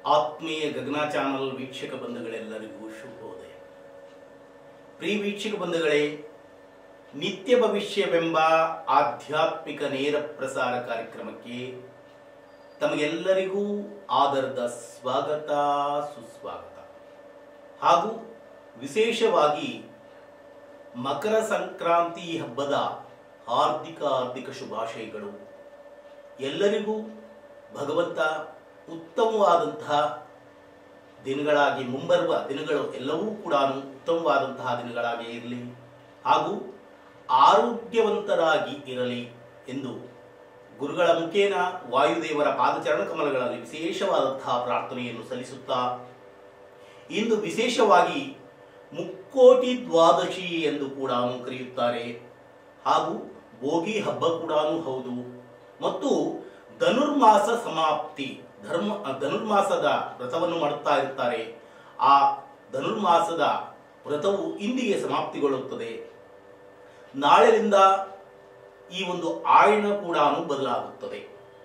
ಆತ್ಮೀಯ ಗಗನ ಚಾನಲ್ ವೀಕ್ಷಕ ಬಂಧುಗಳೆಲ್ಲರಿಗೂ ಶುಭೋದಯ ಪ್ರಿಯ ವೀಕ್ಷಕ ಬಂಧುಗಳೇ ನಿತ್ಯ ಭವಿಷ್ಯವೆಂಬ ಆಧ್ಯಾತ್ಮಿಕ ನೇರ ಪ್ರಸಾರ ಕಾರ್ಯಕ್ರಮಕ್ಕೆ ತಮಗೆಲ್ಲರಿಗೂ ಆದರದ ಸ್ವಾಗತ ಸುಸ್ವಾಗತ ಹಾಗೂ ವಿಶೇಷವಾಗಿ ಮಕರ ಸಂಕ್ರಾಂತಿ ಹಬ್ಬದ ಹಾರ್ದಿಕ ಹಾರ್ದಿಕ ಶುಭಾಶಯಗಳು ಎಲ್ಲರಿಗೂ ಭಗವಂತ ಉತ್ತಮವಾದಂತಹ ದಿನಗಳಾಗಿ ಮುಂಬರುವ ದಿನಗಳು ಎಲ್ಲವೂ ಕೂಡ ಉತ್ತಮವಾದಂತಹ ದಿನಗಳಾಗಿ ಇರಲಿ ಹಾಗೂ ಆರೋಗ್ಯವಂತರಾಗಿ ಇರಲಿ ಎಂದು ಗುರುಗಳ ಮುಖೇನ ವಾಯುದೇವರ ಪಾದಚರಣ ಕಮಲಗಳಲ್ಲಿ ವಿಶೇಷವಾದಂತಹ ಪ್ರಾರ್ಥನೆಯನ್ನು ಸಲ್ಲಿಸುತ್ತಾ ಇಂದು ವಿಶೇಷವಾಗಿ ಮುಕ್ಕೋಟಿ ದ್ವಾದಶಿ ಎಂದು ಕೂಡ ಕರೆಯುತ್ತಾರೆ ಹಾಗೂ ಭೋಗಿ ಹಬ್ಬ ಕೂಡ ಹೌದು ಮತ್ತು ಧನುರ್ಮಾಸ ಸಮಾಪ್ತಿ ಧರ್ಮ ಧನುರ್ಮಾಸದ ವ್ರತವನ್ನು ಮಾಡುತ್ತಾ ಇರ್ತಾರೆ ಆ ಧನುರ್ಮಾಸದ ವ್ರತವು ಇಂದಿಗೆ ಸಮಾಪ್ತಿಗೊಳ್ಳುತ್ತದೆ ನಾಳೆಯಿಂದ ಈ ಒಂದು ಆಯಣ ಕೂಡ ಬದಲಾಗುತ್ತದೆ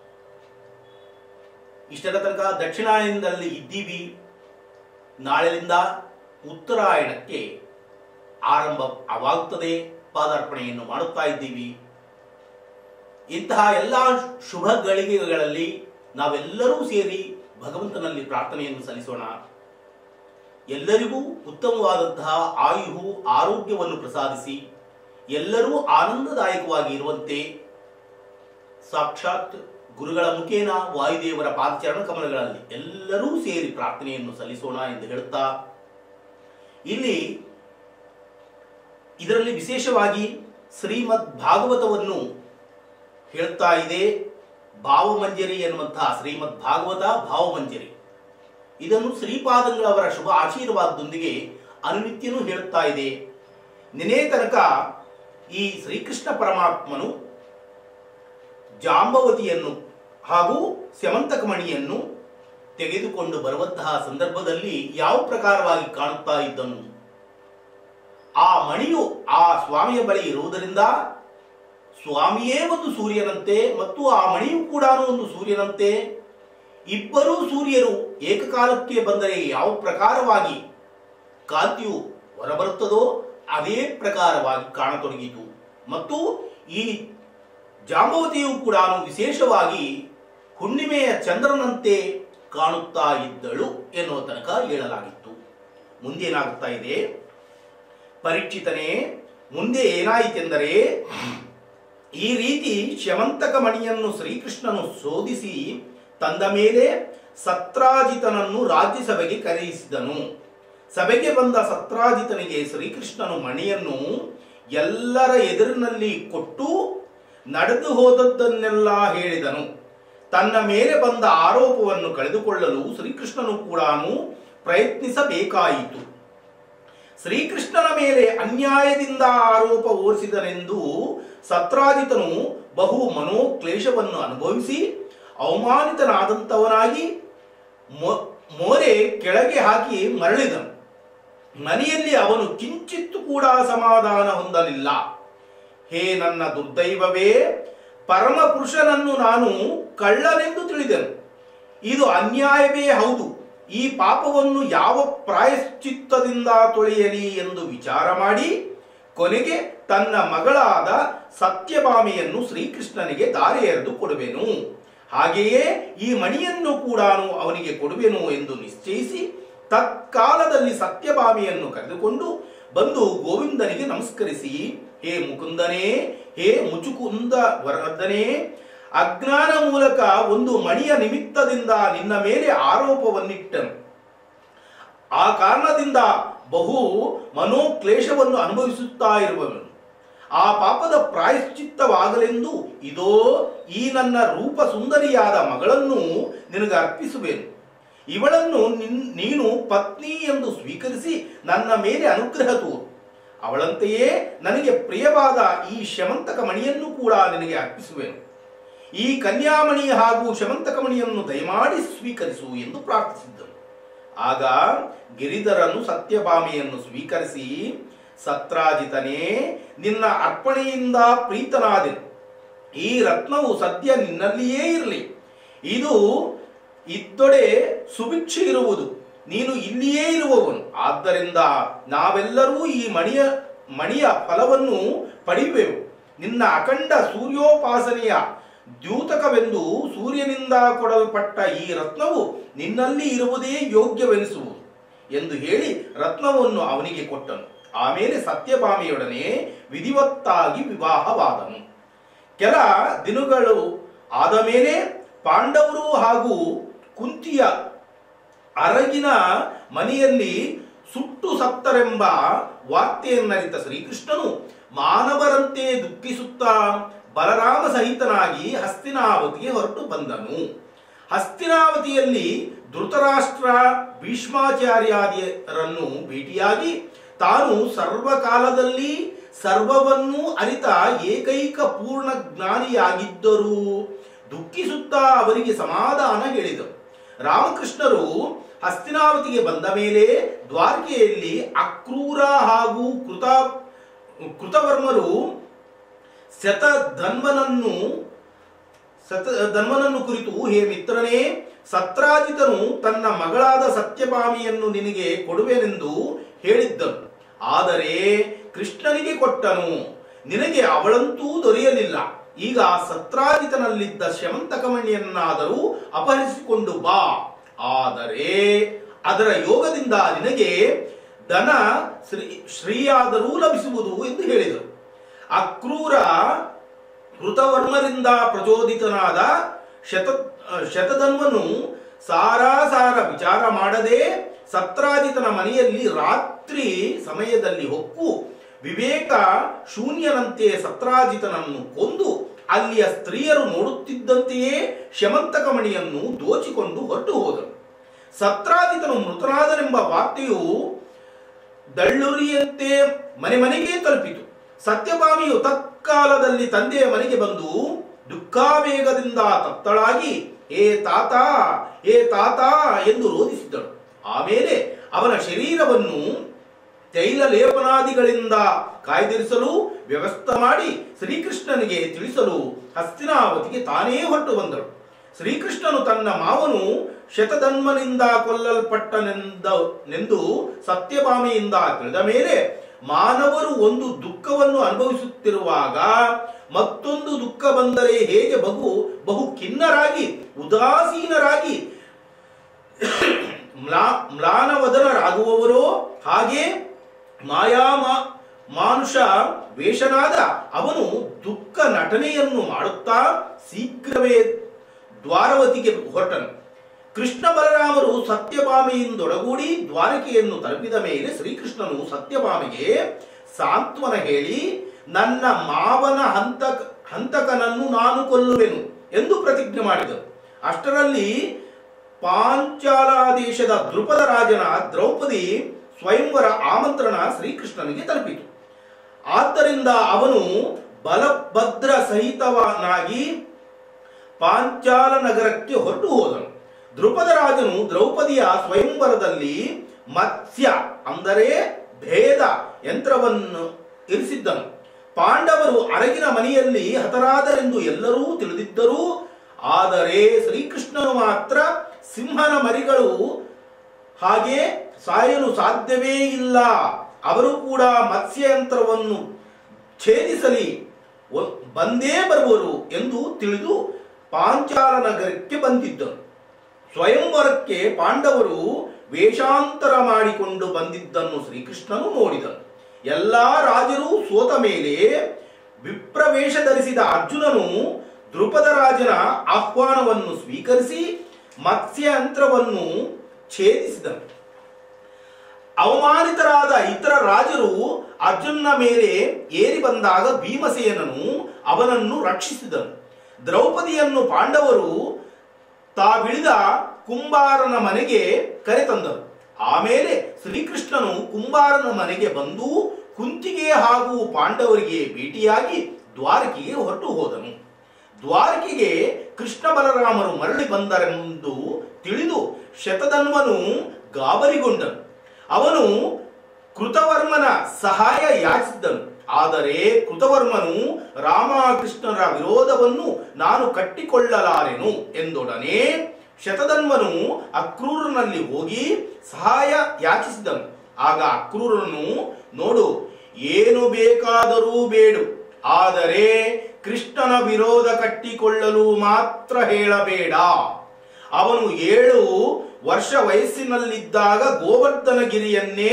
ಇಷ್ಟರ ತನಕ ದಕ್ಷಿಣಾಯನದಲ್ಲಿ ಇದ್ದೀವಿ ನಾಳೆಯಿಂದ ಉತ್ತರಾಯಣಕ್ಕೆ ಆರಂಭವಾಗುತ್ತದೆ ಪಾದಾರ್ಪಣೆಯನ್ನು ಮಾಡುತ್ತಾ ಇದ್ದೀವಿ ಇಂತಹ ಎಲ್ಲ ಶುಭ ಗಳಿಗೆಗಳಲ್ಲಿ ನಾವೆಲ್ಲರೂ ಸೇರಿ ಭಗವಂತನಲ್ಲಿ ಪ್ರಾರ್ಥನೆಯನ್ನು ಸಲ್ಲಿಸೋಣ ಎಲ್ಲರಿಗೂ ಉತ್ತಮವಾದಂತಹ ಆಯು ಆರೋಗ್ಯವನ್ನು ಪ್ರಸಾದಿಸಿ ಎಲ್ಲರೂ ಆನಂದದಾಯಕವಾಗಿ ಇರುವಂತೆ ಸಾಕ್ಷಾತ್ ಗುರುಗಳ ಮುಖೇನ ವಾಯುದೇವರ ಪಾದಚರಣ ಕಮಲಗಳಲ್ಲಿ ಎಲ್ಲರೂ ಸೇರಿ ಪ್ರಾರ್ಥನೆಯನ್ನು ಸಲ್ಲಿಸೋಣ ಎಂದು ಹೇಳುತ್ತಾ ಇಲ್ಲಿ ಇದರಲ್ಲಿ ವಿಶೇಷವಾಗಿ ಶ್ರೀಮದ್ ಭಾಗವತವನ್ನು ಹೇಳ್ತಾ ಇದೆ ಭಾವಮಂಜರಿ ಎನ್ನುವಂತಹ ಶ್ರೀಮದ್ ಭಾಗವತ ಭಾವಮಂಜರಿ ಇದನ್ನು ಶ್ರೀಪಾದಂಗಳವರ ಶುಭ ಆಶೀರ್ವಾದದೊಂದಿಗೆ ಅನುನಿತ್ಯನೂ ಹೇಳುತ್ತಾ ಇದೆ ನಿನ್ನೆ ತನಕ ಈ ಶ್ರೀಕೃಷ್ಣ ಪರಮಾತ್ಮನು ಜಾಂಬವತಿಯನ್ನು ಹಾಗೂ ಸ್ಯಮಂತಕಮಣಿಯನ್ನು ತೆಗೆದುಕೊಂಡು ಬರುವಂತಹ ಸಂದರ್ಭದಲ್ಲಿ ಯಾವ ಪ್ರಕಾರವಾಗಿ ಕಾಣುತ್ತಾ ಇದ್ದನು ಆ ಮಣಿಯು ಆ ಸ್ವಾಮಿಯ ಬಳಿ ಇರುವುದರಿಂದ ಸ್ವಾಮಿಯೇ ಒಂದು ಸೂರ್ಯನಂತೆ ಮತ್ತು ಆ ಮಣಿಯು ಕೂಡ ಒಂದು ಸೂರ್ಯನಂತೆ ಇಬ್ಬರೂ ಸೂರ್ಯರು ಏಕಕಾಲಕ್ಕೆ ಬಂದರೆ ಯಾವ ಪ್ರಕಾರವಾಗಿ ಕಾಂತಿಯು ಹೊರಬರುತ್ತದೋ ಅದೇ ಪ್ರಕಾರವಾಗಿ ಕಾಣತೊಡಗಿತು ಮತ್ತು ಈ ಜಾಂಬವತಿಯು ಕೂಡ ವಿಶೇಷವಾಗಿ ಹುಣ್ಣಿಮೆಯ ಚಂದ್ರನಂತೆ ಕಾಣುತ್ತಾ ಇದ್ದಳು ಎನ್ನುವ ತನಕ ಹೇಳಲಾಗಿತ್ತು ಮುಂದೇನಾಗುತ್ತಾ ಇದೆ ಪರೀಕ್ಷಿತನೇ ಮುಂದೆ ಏನಾಯಿತೆಂದರೆ ಈ ರೀತಿ ಶಮಂತಕ ಮಣಿಯನ್ನು ಶ್ರೀಕೃಷ್ಣನು ಶೋಧಿಸಿ ತಂದ ಮೇಲೆ ಸತ್ರಾಜಿತನನ್ನು ರಾಜ್ಯಸಭೆಗೆ ಕರೆಯಿಸಿದನು ಸಭೆಗೆ ಬಂದ ಸತ್ರಾಜಿತನಿಗೆ ಶ್ರೀಕೃಷ್ಣನು ಮಣಿಯನ್ನು ಎಲ್ಲರ ಎದುರಿನಲ್ಲಿ ಕೊಟ್ಟು ನಡೆದು ಹೋದದ್ದನ್ನೆಲ್ಲ ಹೇಳಿದನು ತನ್ನ ಮೇಲೆ ಬಂದ ಆರೋಪವನ್ನು ಕಳೆದುಕೊಳ್ಳಲು ಶ್ರೀಕೃಷ್ಣನು ಕೂಡ ಪ್ರಯತ್ನಿಸಬೇಕಾಯಿತು ಶ್ರೀಕೃಷ್ಣನ ಮೇಲೆ ಅನ್ಯಾಯದಿಂದ ಆರೋಪ ಹೊರಿಸಿದನೆಂದು ಸತ್ರಾಜಿತನು ಬಹು ಮನೋಕ್ಲೇಶವನ್ನು ಅನುಭವಿಸಿ ಅವಮಾನಿತನಾದಂಥವನಾಗಿ ಮೊ- ಮೋರೆ ಕೆಳಗೆ ಹಾಕಿ ಮರಳಿದನು ಮನೆಯಲ್ಲಿ ಅವನು ಕಿಂಚಿತ್ತು ಕೂಡ ಸಮಾಧಾನ ಹೊಂದಲಿಲ್ಲ ಹೇ ನನ್ನ ದುರ್ದೈವವೇ ಪರಮ ಪುರುಷನನ್ನು ನಾನು ಕಳ್ಳನೆಂದು ತಿಳಿದೆನು ಇದು ಅನ್ಯಾಯವೇ ಹೌದು ಈ ಪಾಪವನ್ನು ಯಾವ ಪ್ರಾಯಶ್ಚಿತ್ತದಿಂದ ತೊಳೆಯಲಿ ಎಂದು ವಿಚಾರ ಮಾಡಿ ಕೊನೆಗೆ ತನ್ನ ಮಗಳಾದ ಸತ್ಯಭಾಮೆಯನ್ನು ಶ್ರೀಕೃಷ್ಣನಿಗೆ ದಾರಿ ಎರೆದು ಕೊಡುವೆನು ಹಾಗೆಯೇ ಈ ಮಣಿಯನ್ನು ಕೂಡ ಅವನಿಗೆ ಕೊಡುವೆನು ಎಂದು ನಿಶ್ಚಯಿಸಿ ತತ್ಕಾಲದಲ್ಲಿ ಸತ್ಯಭಾಮಿಯನ್ನು ಕರೆದುಕೊಂಡು ಬಂದು ಗೋವಿಂದನಿಗೆ ನಮಸ್ಕರಿಸಿ ಹೇ ಮುಕುಂದನೇ ಹೇ ಮುಚುಕುಂದ ವರದನೇ ಅಜ್ಞಾನ ಮೂಲಕ ಒಂದು ಮಣಿಯ ನಿಮಿತ್ತದಿಂದ ನಿನ್ನ ಮೇಲೆ ಆರೋಪವನ್ನಿಟ್ಟನು ಆ ಕಾರಣದಿಂದ ಬಹು ಮನೋಕ್ಲೇಶವನ್ನು ಅನುಭವಿಸುತ್ತಾ ಇರುವವನು ಆ ಪಾಪದ ಪ್ರಾಯಶ್ಚಿತ್ತವಾಗಲೆಂದು ಇದೋ ಈ ನನ್ನ ರೂಪ ಸುಂದರಿಯಾದ ಮಗಳನ್ನು ನಿನಗೆ ಅರ್ಪಿಸುವೆನು ಇವಳನ್ನು ನಿನ್- ನೀನು ಪತ್ನಿ ಎಂದು ಸ್ವೀಕರಿಸಿ ನನ್ನ ಮೇಲೆ ಅನುಗ್ರಹ ತೋರು ಅವಳಂತೆಯೇ ನನಗೆ ಪ್ರಿಯವಾದ ಈ ಶಮಂತಕ ಮಣಿಯನ್ನು ಕೂಡ ನಿನಗೆ ಅರ್ಪಿಸುವೆನು ಈ ಕನ್ಯಾಮಣಿ ಹಾಗೂ ಶಮಂತಕ ಮಣಿಯನ್ನು ದಯಮಾಡಿ ಸ್ವೀಕರಿಸು ಎಂದು ಪ್ರಾರ್ಥಿಸಿದ್ದನು ಆಗ ಗಿರಿಧರನು ಸತ್ಯಭಾಮಿಯನ್ನು ಸ್ವೀಕರಿಸಿ ಸತ್ರಾಜಿತನೇ ನಿನ್ನ ಅರ್ಪಣೆಯಿಂದ ಪ್ರೀತನಾದೆನು ಈ ರತ್ನವು ಸದ್ಯ ನಿನ್ನಲ್ಲಿಯೇ ಇರಲಿ ಇದು ಇದ್ದೊಡೆ ಸುಭಿಕ್ಷೆ ಇರುವುದು ನೀನು ಇಲ್ಲಿಯೇ ಇರುವವನು ಆದ್ದರಿಂದ ನಾವೆಲ್ಲರೂ ಈ ಮಣಿಯ ಮಣಿಯ ಫಲವನ್ನು ಪಡೆಯುವೆವು ನಿನ್ನ ಅಖಂಡ ಸೂರ್ಯೋಪಾಸನೆಯ ದ್ಯೂತಕವೆಂದು ಸೂರ್ಯನಿಂದ ಕೊಡಲ್ಪಟ್ಟ ಈ ರತ್ನವು ನಿನ್ನಲ್ಲಿ ಇರುವುದೇ ಯೋಗ್ಯವೆನಿಸುವುದು ಎಂದು ಹೇಳಿ ರತ್ನವನ್ನು ಅವನಿಗೆ ಕೊಟ್ಟನು ಆಮೇಲೆ ಸತ್ಯಭಾಮಿಯೊಡನೆ ವಿಧಿವತ್ತಾಗಿ ವಿವಾಹವಾದನು ಕೆಲ ದಿನಗಳು ಆದ ಮೇಲೆ ಪಾಂಡವರು ಹಾಗೂ ಕುಂತಿಯ ಅರಗಿನ ಮನೆಯಲ್ಲಿ ಸುಟ್ಟು ಸತ್ತರೆಂಬ ವಾರ್ತೆಯನ್ನರಿತ ಶ್ರೀಕೃಷ್ಣನು ಮಾನವರಂತೆ ದುಃಖಿಸುತ್ತಾ ಬಲರಾಮ ಸಹಿತನಾಗಿ ಹಸ್ತಿನಾವತಿಗೆ ಹೊರಟು ಬಂದನು ಹಸ್ತಿನಾವತಿಯಲ್ಲಿ ಧೃತರಾಷ್ಟ್ರ ಭೀಷ್ಮಾಚಾರ್ಯಾದಿಯರನ್ನು ಭೇಟಿಯಾಗಿ ತಾನು ಸರ್ವಕಾಲದಲ್ಲಿ ಸರ್ವವನ್ನೂ ಅರಿತ ಏಕೈಕ ಪೂರ್ಣ ಜ್ಞಾನಿಯಾಗಿದ್ದರೂ ದುಃಖಿಸುತ್ತಾ ಅವರಿಗೆ ಸಮಾಧಾನ ಹೇಳಿದರು ರಾಮಕೃಷ್ಣರು ಹಸ್ತಿನಾವತಿಗೆ ಬಂದ ಮೇಲೆ ದ್ವಾರಕೆಯಲ್ಲಿ ಅಕ್ರೂರ ಹಾಗೂ ಕೃತ ಕೃತವರ್ಮರು ಶತಧನ್ವನನ್ನು ಸತ ಧನ್ವನನ್ನು ಕುರಿತು ಹೇ ಮಿತ್ರನೇ ಸತ್ರಾಜಿತನು ತನ್ನ ಮಗಳಾದ ಸತ್ಯಭಾಮಿಯನ್ನು ನಿನಗೆ ಕೊಡುವೆನೆಂದು ಹೇಳಿದ್ದನು ಆದರೆ ಕೃಷ್ಣನಿಗೆ ಕೊಟ್ಟನು ನಿನಗೆ ಅವಳಂತೂ ದೊರೆಯಲಿಲ್ಲ ಈಗ ಸತ್ರಾಜಿತನಲ್ಲಿದ್ದ ಶಮಂತಕಮಣಿಯನ್ನಾದರೂ ಅಪಹರಿಸಿಕೊಂಡು ಬಾ ಆದರೆ ಅದರ ಯೋಗದಿಂದ ನಿನಗೆ ಧನ ಶ್ರೀ ಶ್ರೀಯಾದರೂ ಲಭಿಸುವುದು ಎಂದು ಹೇಳಿದರು ಅಕ್ರೂರ ಕೃತವರ್ಮರಿಂದ ಪ್ರಚೋದಿತನಾದ ಶತ ಶತಧನ್ವನು ಸಾರಾಸಾರ ವಿಚಾರ ಮಾಡದೆ ಸತ್ರಾಜಿತನ ಮನೆಯಲ್ಲಿ ರಾತ್ರಿ ಸಮಯದಲ್ಲಿ ಹೊಕ್ಕು ವಿವೇಕ ಶೂನ್ಯನಂತೆ ಸತ್ರಾಜಿತನನ್ನು ಕೊಂದು ಅಲ್ಲಿಯ ಸ್ತ್ರೀಯರು ನೋಡುತ್ತಿದ್ದಂತೆಯೇ ಶಮಂತಕಮಣಿಯನ್ನು ದೋಚಿಕೊಂಡು ಹೊರಟು ಹೋದನು ಸತ್ರಾಜಿತನು ಮೃತನಾದನೆಂಬ ವಾರ್ತೆಯು ದಳ್ಳುರಿಯಂತೆ ಮನೆ ಮನೆಗೆ ತಲುಪಿತು ಸತ್ಯಭಾಮಿಯು ತತ್ಕಾಲದಲ್ಲಿ ತಂದೆಯ ಮನೆಗೆ ಬಂದು ದುಃಖಾವೇಗದಿಂದ ತತ್ತಳಾಗಿ ಏ ತಾತ ಏ ತಾತ ಎಂದು ರೋಧಿಸಿದಳು ಆಮೇಲೆ ಅವನ ಶರೀರವನ್ನು ತೈಲ ಲೇಪನಾದಿಗಳಿಂದ ಕಾಯ್ದಿರಿಸಲು ವ್ಯವಸ್ಥೆ ಮಾಡಿ ಶ್ರೀಕೃಷ್ಣನಿಗೆ ತಿಳಿಸಲು ಹಸ್ತಿನಾವತಿಗೆ ತಾನೇ ಹೊರಟು ಬಂದಳು ಶ್ರೀಕೃಷ್ಣನು ತನ್ನ ಮಾವನು ಶತಧನ್ಮನಿಂದ ಕೊಲ್ಲಲ್ಪಟ್ಟನೆಂದ ನೆಂದು ಸತ್ಯಭಾಮೆಯಿಂದ ತಿಳಿದ ಮೇಲೆ ಮಾನವರು ಒಂದು ದುಃಖವನ್ನು ಅನುಭವಿಸುತ್ತಿರುವಾಗ ಮತ್ತೊಂದು ದುಃಖ ಬಂದರೆ ಹೇಗೆ ಬಹು ಬಹು ಖಿನ್ನರಾಗಿ ಉದಾಸೀನರಾಗಿ ಮ್ಲಾ ಮ್ಲಾನವದನರಾಗುವವರೋ ಹಾಗೆ ಮಾಯಾಮ ಮಾನುಷ ವೇಷನಾದ ಅವನು ದುಃಖ ನಟನೆಯನ್ನು ಮಾಡುತ್ತಾ ಶೀಘ್ರವೇ ದ್ವಾರವತಿಗೆ ಹೊರಟನು ಕೃಷ್ಣ ಬಲರಾಮರು ಸತ್ಯಭಾಮೆಯಿಂದೊಡಗೂಡಿ ದ್ವಾರಕೆಯನ್ನು ತಲುಪಿದ ಮೇಲೆ ಶ್ರೀಕೃಷ್ಣನು ಸತ್ಯಭಾಮೆಗೆ ಸಾಂತ್ವನ ಹೇಳಿ ನನ್ನ ಮಾವನ ಹಂತಕ ಹಂತಕನನ್ನು ನಾನು ಕೊಲ್ಲುವೆನು ಎಂದು ಪ್ರತಿಜ್ಞೆ ಮಾಡಿದನು ಅಷ್ಟರಲ್ಲಿ ಪಾಂಚಾಲಾದೇಶದ ದೃಪದ ರಾಜನ ದ್ರೌಪದಿ ಸ್ವಯಂವರ ಆಮಂತ್ರಣ ಶ್ರೀಕೃಷ್ಣನಿಗೆ ತಲುಪಿತು ಆದ್ದರಿಂದ ಅವನು ಬಲಭದ್ರ ಸಹಿತವನಾಗಿ ಪಾಂಚಾಲ ನಗರಕ್ಕೆ ಹೊರಟು ಹೋದನು ದೃಪದ ರಾಜನು ದ್ರೌಪದಿಯ ಸ್ವಯಂವರದಲ್ಲಿ ಮತ್ಸ್ಯ ಅಂದರೆ ಭೇದ ಯಂತ್ರವನ್ನು ಇರಿಸಿದ್ದನು ಪಾಂಡವರು ಅರಗಿನ ಮನೆಯಲ್ಲಿ ಹತರಾದರೆಂದು ಎಲ್ಲರೂ ತಿಳಿದಿದ್ದರೂ ಆದರೆ ಶ್ರೀಕೃಷ್ಣನು ಮಾತ್ರ ಸಿಂಹನ ಮರಿಗಳು ಹಾಗೆ ಸಾಯಲು ಸಾಧ್ಯವೇ ಇಲ್ಲ ಅವರು ಕೂಡ ಮತ್ಸ್ಯಯಂತ್ರವನ್ನು ಛೇದಿಸಲಿ ಒ- ಬಂದೇ ಬರುವರು ಎಂದು ತಿಳಿದು ಪಾಂಚಾಲ ನಗರಕ್ಕೆ ಬಂದಿದ್ದರು ಸ್ವಯಂವರಕ್ಕೆ ಪಾಂಡವರು ವೇಷಾಂತರ ಮಾಡಿಕೊಂಡು ಬಂದಿದ್ದನ್ನು ಶ್ರೀಕೃಷ್ಣನು ನೋಡಿದನು ಎಲ್ಲಾ ರಾಜರು ಸೋತ ಮೇಲೆ ವಿಪ್ರವೇಶ ಧರಿಸಿದ ಅರ್ಜುನನು ದೃಪದ ರಾಜನ ಆಹ್ವಾನವನ್ನು ಸ್ವೀಕರಿಸಿ ಮತ್ಸ್ಯಯಂತ್ರವನ್ನು ಛೇದಿಸಿದನು ಅವಮಾನಿತರಾದ ಇತರ ರಾಜರು ಅರ್ಜುನನ ಮೇಲೆ ಏರಿ ಬಂದಾಗ ಭೀಮಸೇನನು ಅವನನ್ನು ರಕ್ಷಿಸಿದನು ದ್ರೌಪದಿಯನ್ನು ಪಾಂಡವರು ತಾವಿಳಿದ ಕುಂಬಾರನ ಮನೆಗೆ ಕರೆತಂದರು ಆಮೇಲೆ ಶ್ರೀಕೃಷ್ಣನು ಕುಂಬಾರನ ಮನೆಗೆ ಬಂದು ಕುಂತಿಗೆ ಹಾಗೂ ಪಾಂಡವರಿಗೆ ಭೇಟಿಯಾಗಿ ದ್ವಾರಕೆಗೆ ಹೊರಟು ಹೋದನು ದ್ವಾರಕೆಗೆ ಕೃಷ್ಣ ಬಲರಾಮರು ಮರಳಿ ಬಂದರೆಂದು ತಿಳಿದು ಶತಧನ್ವನು ಗಾಬರಿಗೊಂಡನು ಅವನು ಕೃತವರ್ಮನ ಸಹಾಯ ಯಾಚಿಸಿದ್ದನು ಆದರೆ ಕೃತವರ್ಮನು ರಾಮಕೃಷ್ಣರ ವಿರೋಧವನ್ನು ನಾನು ಕಟ್ಟಿಕೊಳ್ಳಲಾರೆನು ಎಂದೊಡನೆ ಶತಧನ್ವನು ಅಕ್ರೂರನಲ್ಲಿ ಹೋಗಿ ಸಹಾಯ ಯಾಚಿಸಿದನು ಆಗ ಅಕ್ರೂರನು ನೋಡು ಏನು ಬೇಕಾದರೂ ಬೇಡು ಆದರೆ ಕೃಷ್ಣನ ವಿರೋಧ ಕಟ್ಟಿಕೊಳ್ಳಲು ಮಾತ್ರ ಹೇಳಬೇಡ ಅವನು ಏಳು ವರ್ಷ ವಯಸ್ಸಿನಲ್ಲಿದ್ದಾಗ ಗೋವರ್ಧನಗಿರಿಯನ್ನೇ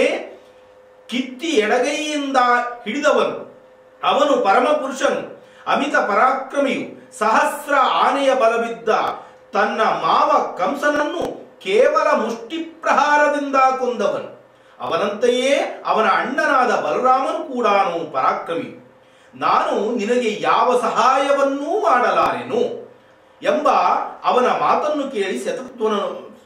ಕಿತ್ತಿ ಎಡಗೈಯಿಂದ ಹಿಡಿದವನು ಅವನು ಪರಮಪುರುಷನು ಅಮಿತ ಪರಾಕ್ರಮಿಯು ಸಹಸ್ರ ಆನೆಯ ಬಲವಿದ್ದ ತನ್ನ ಮಾವ ಕಂಸನನ್ನು ಕೇವಲ ಮುಷ್ಟಿ ಪ್ರಹಾರದಿಂದ ಕೊಂದವನು ಅವನಂತೆಯೇ ಅವನ ಅಣ್ಣನಾದ ಬಲರಾಮನು ಕೂಡ ಪರಾಕ್ರಮಿಯು ನಾನು ನಿನಗೆ ಯಾವ ಸಹಾಯವನ್ನೂ ಮಾಡಲಾರೆನು ಎಂಬ ಅವನ ಮಾತನ್ನು ಕೇಳಿ ಶತತ್ವನ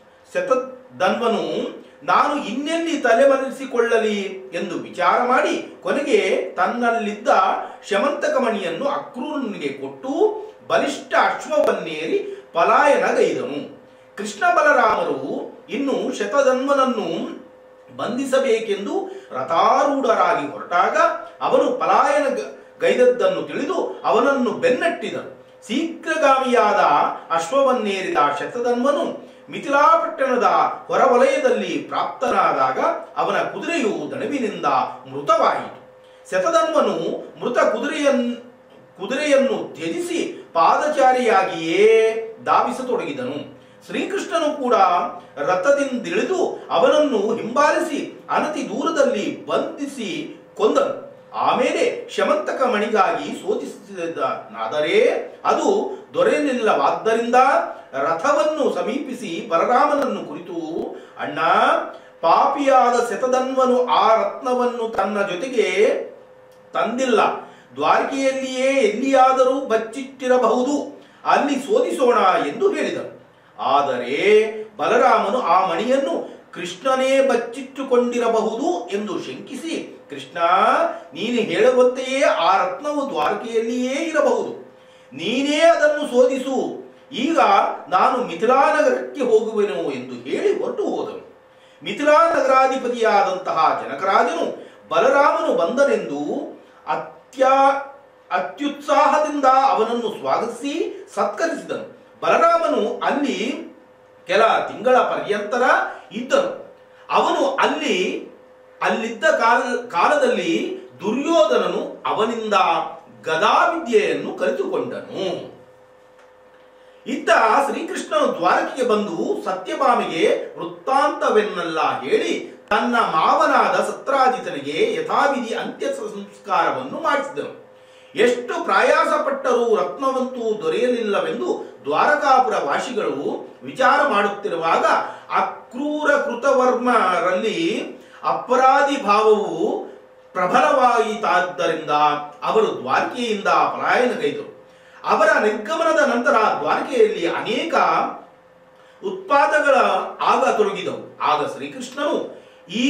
ಶತಧನ್ವನು ನಾನು ಇನ್ನೆಲ್ಲಿ ತಲೆಮರೆಸಿಕೊಳ್ಳಲಿ ಎಂದು ವಿಚಾರ ಮಾಡಿ ಕೊನೆಗೆ ತನ್ನಲ್ಲಿದ್ದ ಶಮಂತಕ ಮಣಿಯನ್ನು ಅಕ್ರೂರನಿಗೆ ಕೊಟ್ಟು ಬಲಿಷ್ಠ ಅಶ್ವವನ್ನೇರಿ ಪಲಾಯನಗೈದನು ಕೃಷ್ಣ ಬಲರಾಮರು ಇನ್ನು ಶತಧನ್ವನನ್ನು ಬಂಧಿಸಬೇಕೆಂದು ರಥಾರೂಢರಾಗಿ ಹೊರಟಾಗ ಅವನು ಪಲಾಯನ ಗ- ಗೈದದ್ದನ್ನು ತಿಳಿದು ಅವನನ್ನು ಬೆನ್ನಟ್ಟಿದನು ಶೀಘ್ರಗಾಮಿಯಾದ ಅಶ್ವವನ್ನೇರಿದ ಶತಧನ್ವನು ಮಿಥಿಲಾಪಟ್ಟಣದ ಹೊರವಲಯದಲ್ಲಿ ಪ್ರಾಪ್ತನಾದಾಗ ಅವನ ಕುದುರೆಯು ದಣವಿನಿಂದ ಮೃತವಾಯಿತು ಶತಧನ್ವನು ಮೃತ ಕುದುರೆಯನ್ ಕುದುರೆಯನ್ನು ತ್ಯಜಿಸಿ ಪಾದಚಾರಿಯಾಗಿಯೇ ಧಾವಿಸತೊಡಗಿದನು ಶ್ರೀಕೃಷ್ಣನು ಕೂಡ ರಥದಿಂದಿಳಿದು ಅವನನ್ನು ಹಿಂಬಾಲಿಸಿ ಅನತಿ ದೂರದಲ್ಲಿ ಬಂಧಿಸಿ ಕೊಂದನು ಆಮೇಲೆ ಶಮಂತಕ ಮಣಿಗಾಗಿ ಶೋಧಿಸಿದನಾದರೆ ಅದು ದೊರೆಯಲಿಲ್ಲವಾದ್ದರಿಂದ ರಥವನ್ನು ಸಮೀಪಿಸಿ ಬಲರಾಮನನ್ನು ಕುರಿತು ಅಣ್ಣ ಪಾಪಿಯಾದ ಶತಧನ್ವನು ಆ ರತ್ನವನ್ನು ತನ್ನ ಜೊತೆಗೆ ತಂದಿಲ್ಲ ದ್ವಾರಕೆಯಲ್ಲಿಯೇ ಎಲ್ಲಿಯಾದರೂ ಬಚ್ಚಿಟ್ಟಿರಬಹುದು ಅಲ್ಲಿ ಶೋಧಿಸೋಣ ಎಂದು ಹೇಳಿದನು ಆದರೆ ಬಲರಾಮನು ಆ ಮಣಿಯನ್ನು ಕೃಷ್ಣನೇ ಬಚ್ಚಿಟ್ಟುಕೊಂಡಿರಬಹುದು ಎಂದು ಶಂಕಿಸಿ ಕೃಷ್ಣ ನೀನು ಹೇಳುವಂತೆಯೇ ಆ ರತ್ನವು ದ್ವಾರಕೆಯಲ್ಲಿಯೇ ಇರಬಹುದು ನೀನೇ ಅದನ್ನು ಶೋಧಿಸು ಈಗ ನಾನು ಮಿಥಿಲಾ ನಗರಕ್ಕೆ ಹೋಗುವೆನು ಎಂದು ಹೇಳಿ ಹೊರಟು ಹೋದನು ಮಿಥಿಲಾ ನಗರಾಧಿಪತಿಯಾದಂತಹ ಜನಕರಾಜನು ಬಲರಾಮನು ಬಂದನೆಂದು ಅತ್ಯಾ ಅತ್ಯುತ್ಸಾಹದಿಂದ ಅವನನ್ನು ಸ್ವಾಗತಿಸಿ ಸತ್ಕರಿಸಿದನು ಬಲರಾಮನು ಅಲ್ಲಿ ಕೆಲ ತಿಂಗಳ ಪರ್ಯಂತರ ಇದ್ದನು ಅವನು ಅಲ್ಲಿ ಅಲ್ಲಿದ್ದ ಕಾಲ ಕಾಲದಲ್ಲಿ ದುರ್ಯೋಧನನು ಅವನಿಂದ ಗದಾವಿದ್ಯೆಯನ್ನು ಕಲಿತುಕೊಂಡನು ಇತ್ತ ಶ್ರೀಕೃಷ್ಣನು ದ್ವಾರಕೆಗೆ ಬಂದು ಸತ್ಯಭಾಮಿಗೆ ವೃತ್ತಾಂತವೆನ್ನೆಲ್ಲ ಹೇಳಿ ತನ್ನ ಮಾವನಾದ ಸತ್ರಾಜಿತನಿಗೆ ಯಥಾವಿಧಿ ಅಂತ್ಯ ಸಂಸ್ಕಾರವನ್ನು ಮಾಡಿಸಿದನು ಎಷ್ಟು ಪ್ರಯಾಸ ಪಟ್ಟರೂ ರತ್ನವಂತೂ ದೊರೆಯಲಿಲ್ಲವೆಂದು ದ್ವಾರಕಾಪುರ ವಾಸಿಗಳು ವಿಚಾರ ಮಾಡುತ್ತಿರುವಾಗ ಅಕ್ರೂರ ಕೃತವರ್ಮರಲ್ಲಿ ಅಪರಾಧಿ ಭಾವವು ಪ್ರಬಲವಾಯಿತಾದ್ದರಿಂದ ಅವರು ದ್ವಾರಕೆಯಿಂದ ಪಲಾಯನಗೈದರು ಅವರ ನಿರ್ಗಮನದ ನಂತರ ದ್ವಾರಕೆಯಲ್ಲಿ ಅನೇಕ ಉತ್ಪಾತಗಳ ಆಗ ತೊಡಗಿದವು ಆಗ ಶ್ರೀಕೃಷ್ಣನು ಈ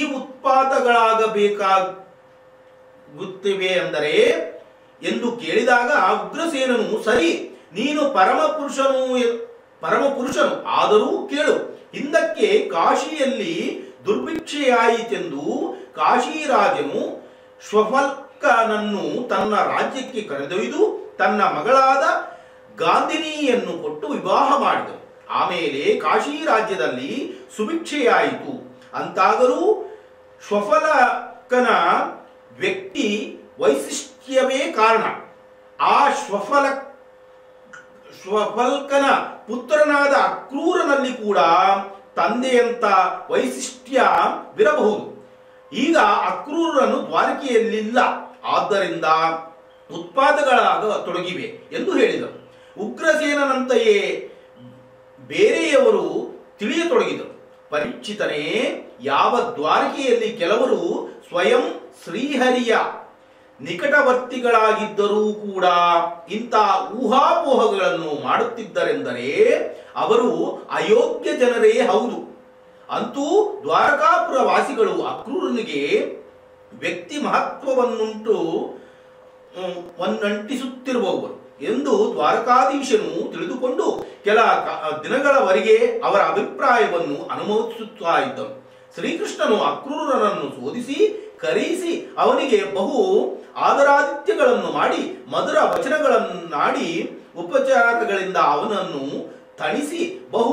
ಉತ್ಪಾತಗಳಾಗಬೇಕಾಗುತ್ತಿವೆ ಅಂದರೆ ಎಂದು ಕೇಳಿದಾಗ ಉಗ್ರಸೇನನು ಸರಿ ನೀನು ಪರಮ ಪುರುಷನು ಎ- ಪರಮ ಪುರುಷನು ಆದರೂ ಕೇಳು ಹಿಂದಕ್ಕೆ ಕಾಶಿಯಲ್ಲಿ ದುರ್ಭಿಕ್ಷೆಯಾಯಿತೆಂದು ಕಾಶಿರಾಜನು ಶ್ವಫಲ್ಕನನ್ನು ತನ್ನ ರಾಜ್ಯಕ್ಕೆ ಕರೆದೊಯ್ದು ತನ್ನ ಮಗಳಾದ ಗಾಂಧಿನಿಯನ್ನು ಕೊಟ್ಟು ವಿವಾಹ ಮಾಡಿದನು ಆಮೇಲೆ ಕಾಶಿ ರಾಜ್ಯದಲ್ಲಿ ಸುಭಿಕ್ಷೆಯಾಯಿತು ಅಂತಾಗಲೂ ಶ್ವಫಲಕನ ವ್ಯಕ್ತಿ ವೈಶಿಷ್ಟ್ಯವೇ ಕಾರಣ ಆ ಶ್ವಫಲ ಶ್ವಫಲ್ಕನ ಪುತ್ರನಾದ ಅಕ್ರೂರನಲ್ಲಿ ಕೂಡ ತಂದೆಯಂತ ವೈಶಿಷ್ಟ್ಯವಿರಬಹುದು ಈಗ ಅಕ್ರೂರನು ದ್ವಾರಕೆಯಲ್ಲಿಲ್ಲ ಆದ್ದರಿಂದ ಉತ್ಪಾದಗಳಾಗ ತೊಡಗಿವೆ ಎಂದು ಹೇಳಿದರು ಉಗ್ರಸೇನಂತೆಯೇ ಬೇರೆಯವರು ತಿಳಿಯತೊಡಗಿದರು ಪರೀಕ್ಷಿತನೇ ಯಾವ ದ್ವಾರಕೆಯಲ್ಲಿ ಕೆಲವರು ಸ್ವಯಂ ಶ್ರೀಹರಿಯ ನಿಕಟವರ್ತಿಗಳಾಗಿದ್ದರೂ ಕೂಡ ಇಂಥ ಊಹಾಪೋಹಗಳನ್ನು ಮಾಡುತ್ತಿದ್ದರೆಂದರೆ ಅವರು ಅಯೋಗ್ಯ ಜನರೇ ಹೌದು ಅಂತೂ ದ್ವಾರಕಾಪುರ ವಾಸಿಗಳು ಅಕ್ರೂರನಿಗೆ ವ್ಯಕ್ತಿ ಮಹತ್ವವನ್ನುಂಟು ಹ್ಮ್, ವನ್ನಂಟಿಸುತ್ತಿರುವವರು ಎಂದು ದ್ವಾರಕಾಧೀಶನು ತಿಳಿದುಕೊಂಡು ಕೆಲ ಕ- ದಿನಗಳವರೆಗೆ ಅವರ ಅಭಿಪ್ರಾಯವನ್ನು ಅನುಮೋದಿಸುತ್ತಾ ಇದ್ದನು ಶ್ರೀಕೃಷ್ಣನು ಅಕ್ರೂರನನ್ನು ಶೋಧಿಸಿ ಕರೆಯಿಸಿ ಅವನಿಗೆ ಬಹು ಆದರಾದಿತ್ಯಗಳನ್ನು ಮಾಡಿ ಮಧುರ ವಚನಗಳನ್ನಾಡಿ ಉಪಚಾರಗಳಿಂದ ಅವನನ್ನು ತಣಿಸಿ ಬಹು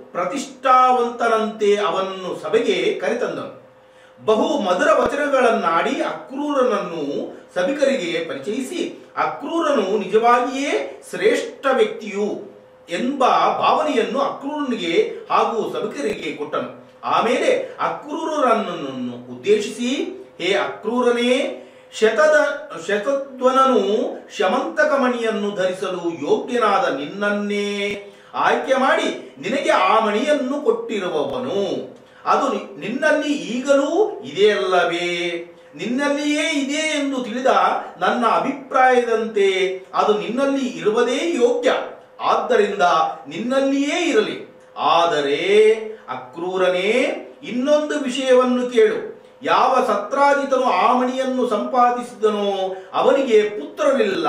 ಪ್ರತಿಷ್ಠಾವಂತನಂತೆ ಅವನನ್ನು ಸಭೆಗೆ ಕರೆತಂದನು ಬಹು ಮಧುರ ವಚನಗಳನ್ನಾಡಿ ಅಕ್ರೂರನನ್ನು ಸಭಿಕರಿಗೆ ಪರಿಚಯಿಸಿ ಅಕ್ರೂರನು ನಿಜವಾಗಿಯೇ ಶ್ರೇಷ್ಠ ವ್ಯಕ್ತಿಯು ಎಂಬ ಭಾವನೆಯನ್ನು ಅಕ್ರೂರನಿಗೆ ಹಾಗೂ ಸಭಿಕರಿಗೆ ಕೊಟ್ಟನು ಆಮೇಲೆ ಅಕ್ರೂರನನ್ನು ಉದ್ದೇಶಿಸಿ ಹೇ ಅಕ್ರೂರನೇ ಶತದ ಶತಧ್ವನನು ಶಮಂತಕ ಮಣಿಯನ್ನು ಧರಿಸಲು ಯೋಗ್ಯನಾದ ನಿನ್ನನ್ನೇ ಆಯ್ಕೆ ಮಾಡಿ ನಿನಗೆ ಆ ಮಣಿಯನ್ನು ಕೊಟ್ಟಿರುವವನು ಅದು ನಿ- ನಿನ್ನಲ್ಲಿ ಈಗಲೂ ಇದೆಯಲ್ಲವೇ ನಿನ್ನಲ್ಲಿಯೇ ಇದೆ ಎಂದು ತಿಳಿದ ನನ್ನ ಅಭಿಪ್ರಾಯದಂತೆ ಅದು ನಿನ್ನಲ್ಲಿ ಇರುವುದೇ ಯೋಗ್ಯ ಆದ್ದರಿಂದ ನಿನ್ನಲ್ಲಿಯೇ ಇರಲಿ ಆದರೆ ಅಕ್ರೂರನೇ ಇನ್ನೊಂದು ವಿಷಯವನ್ನು ಕೇಳು ಯಾವ ಸತ್ರಾಜಿತನು ಆ ಮಣಿಯನ್ನು ಸಂಪಾದಿಸಿದನೋ ಅವನಿಗೆ ಪುತ್ರರಿಲ್ಲ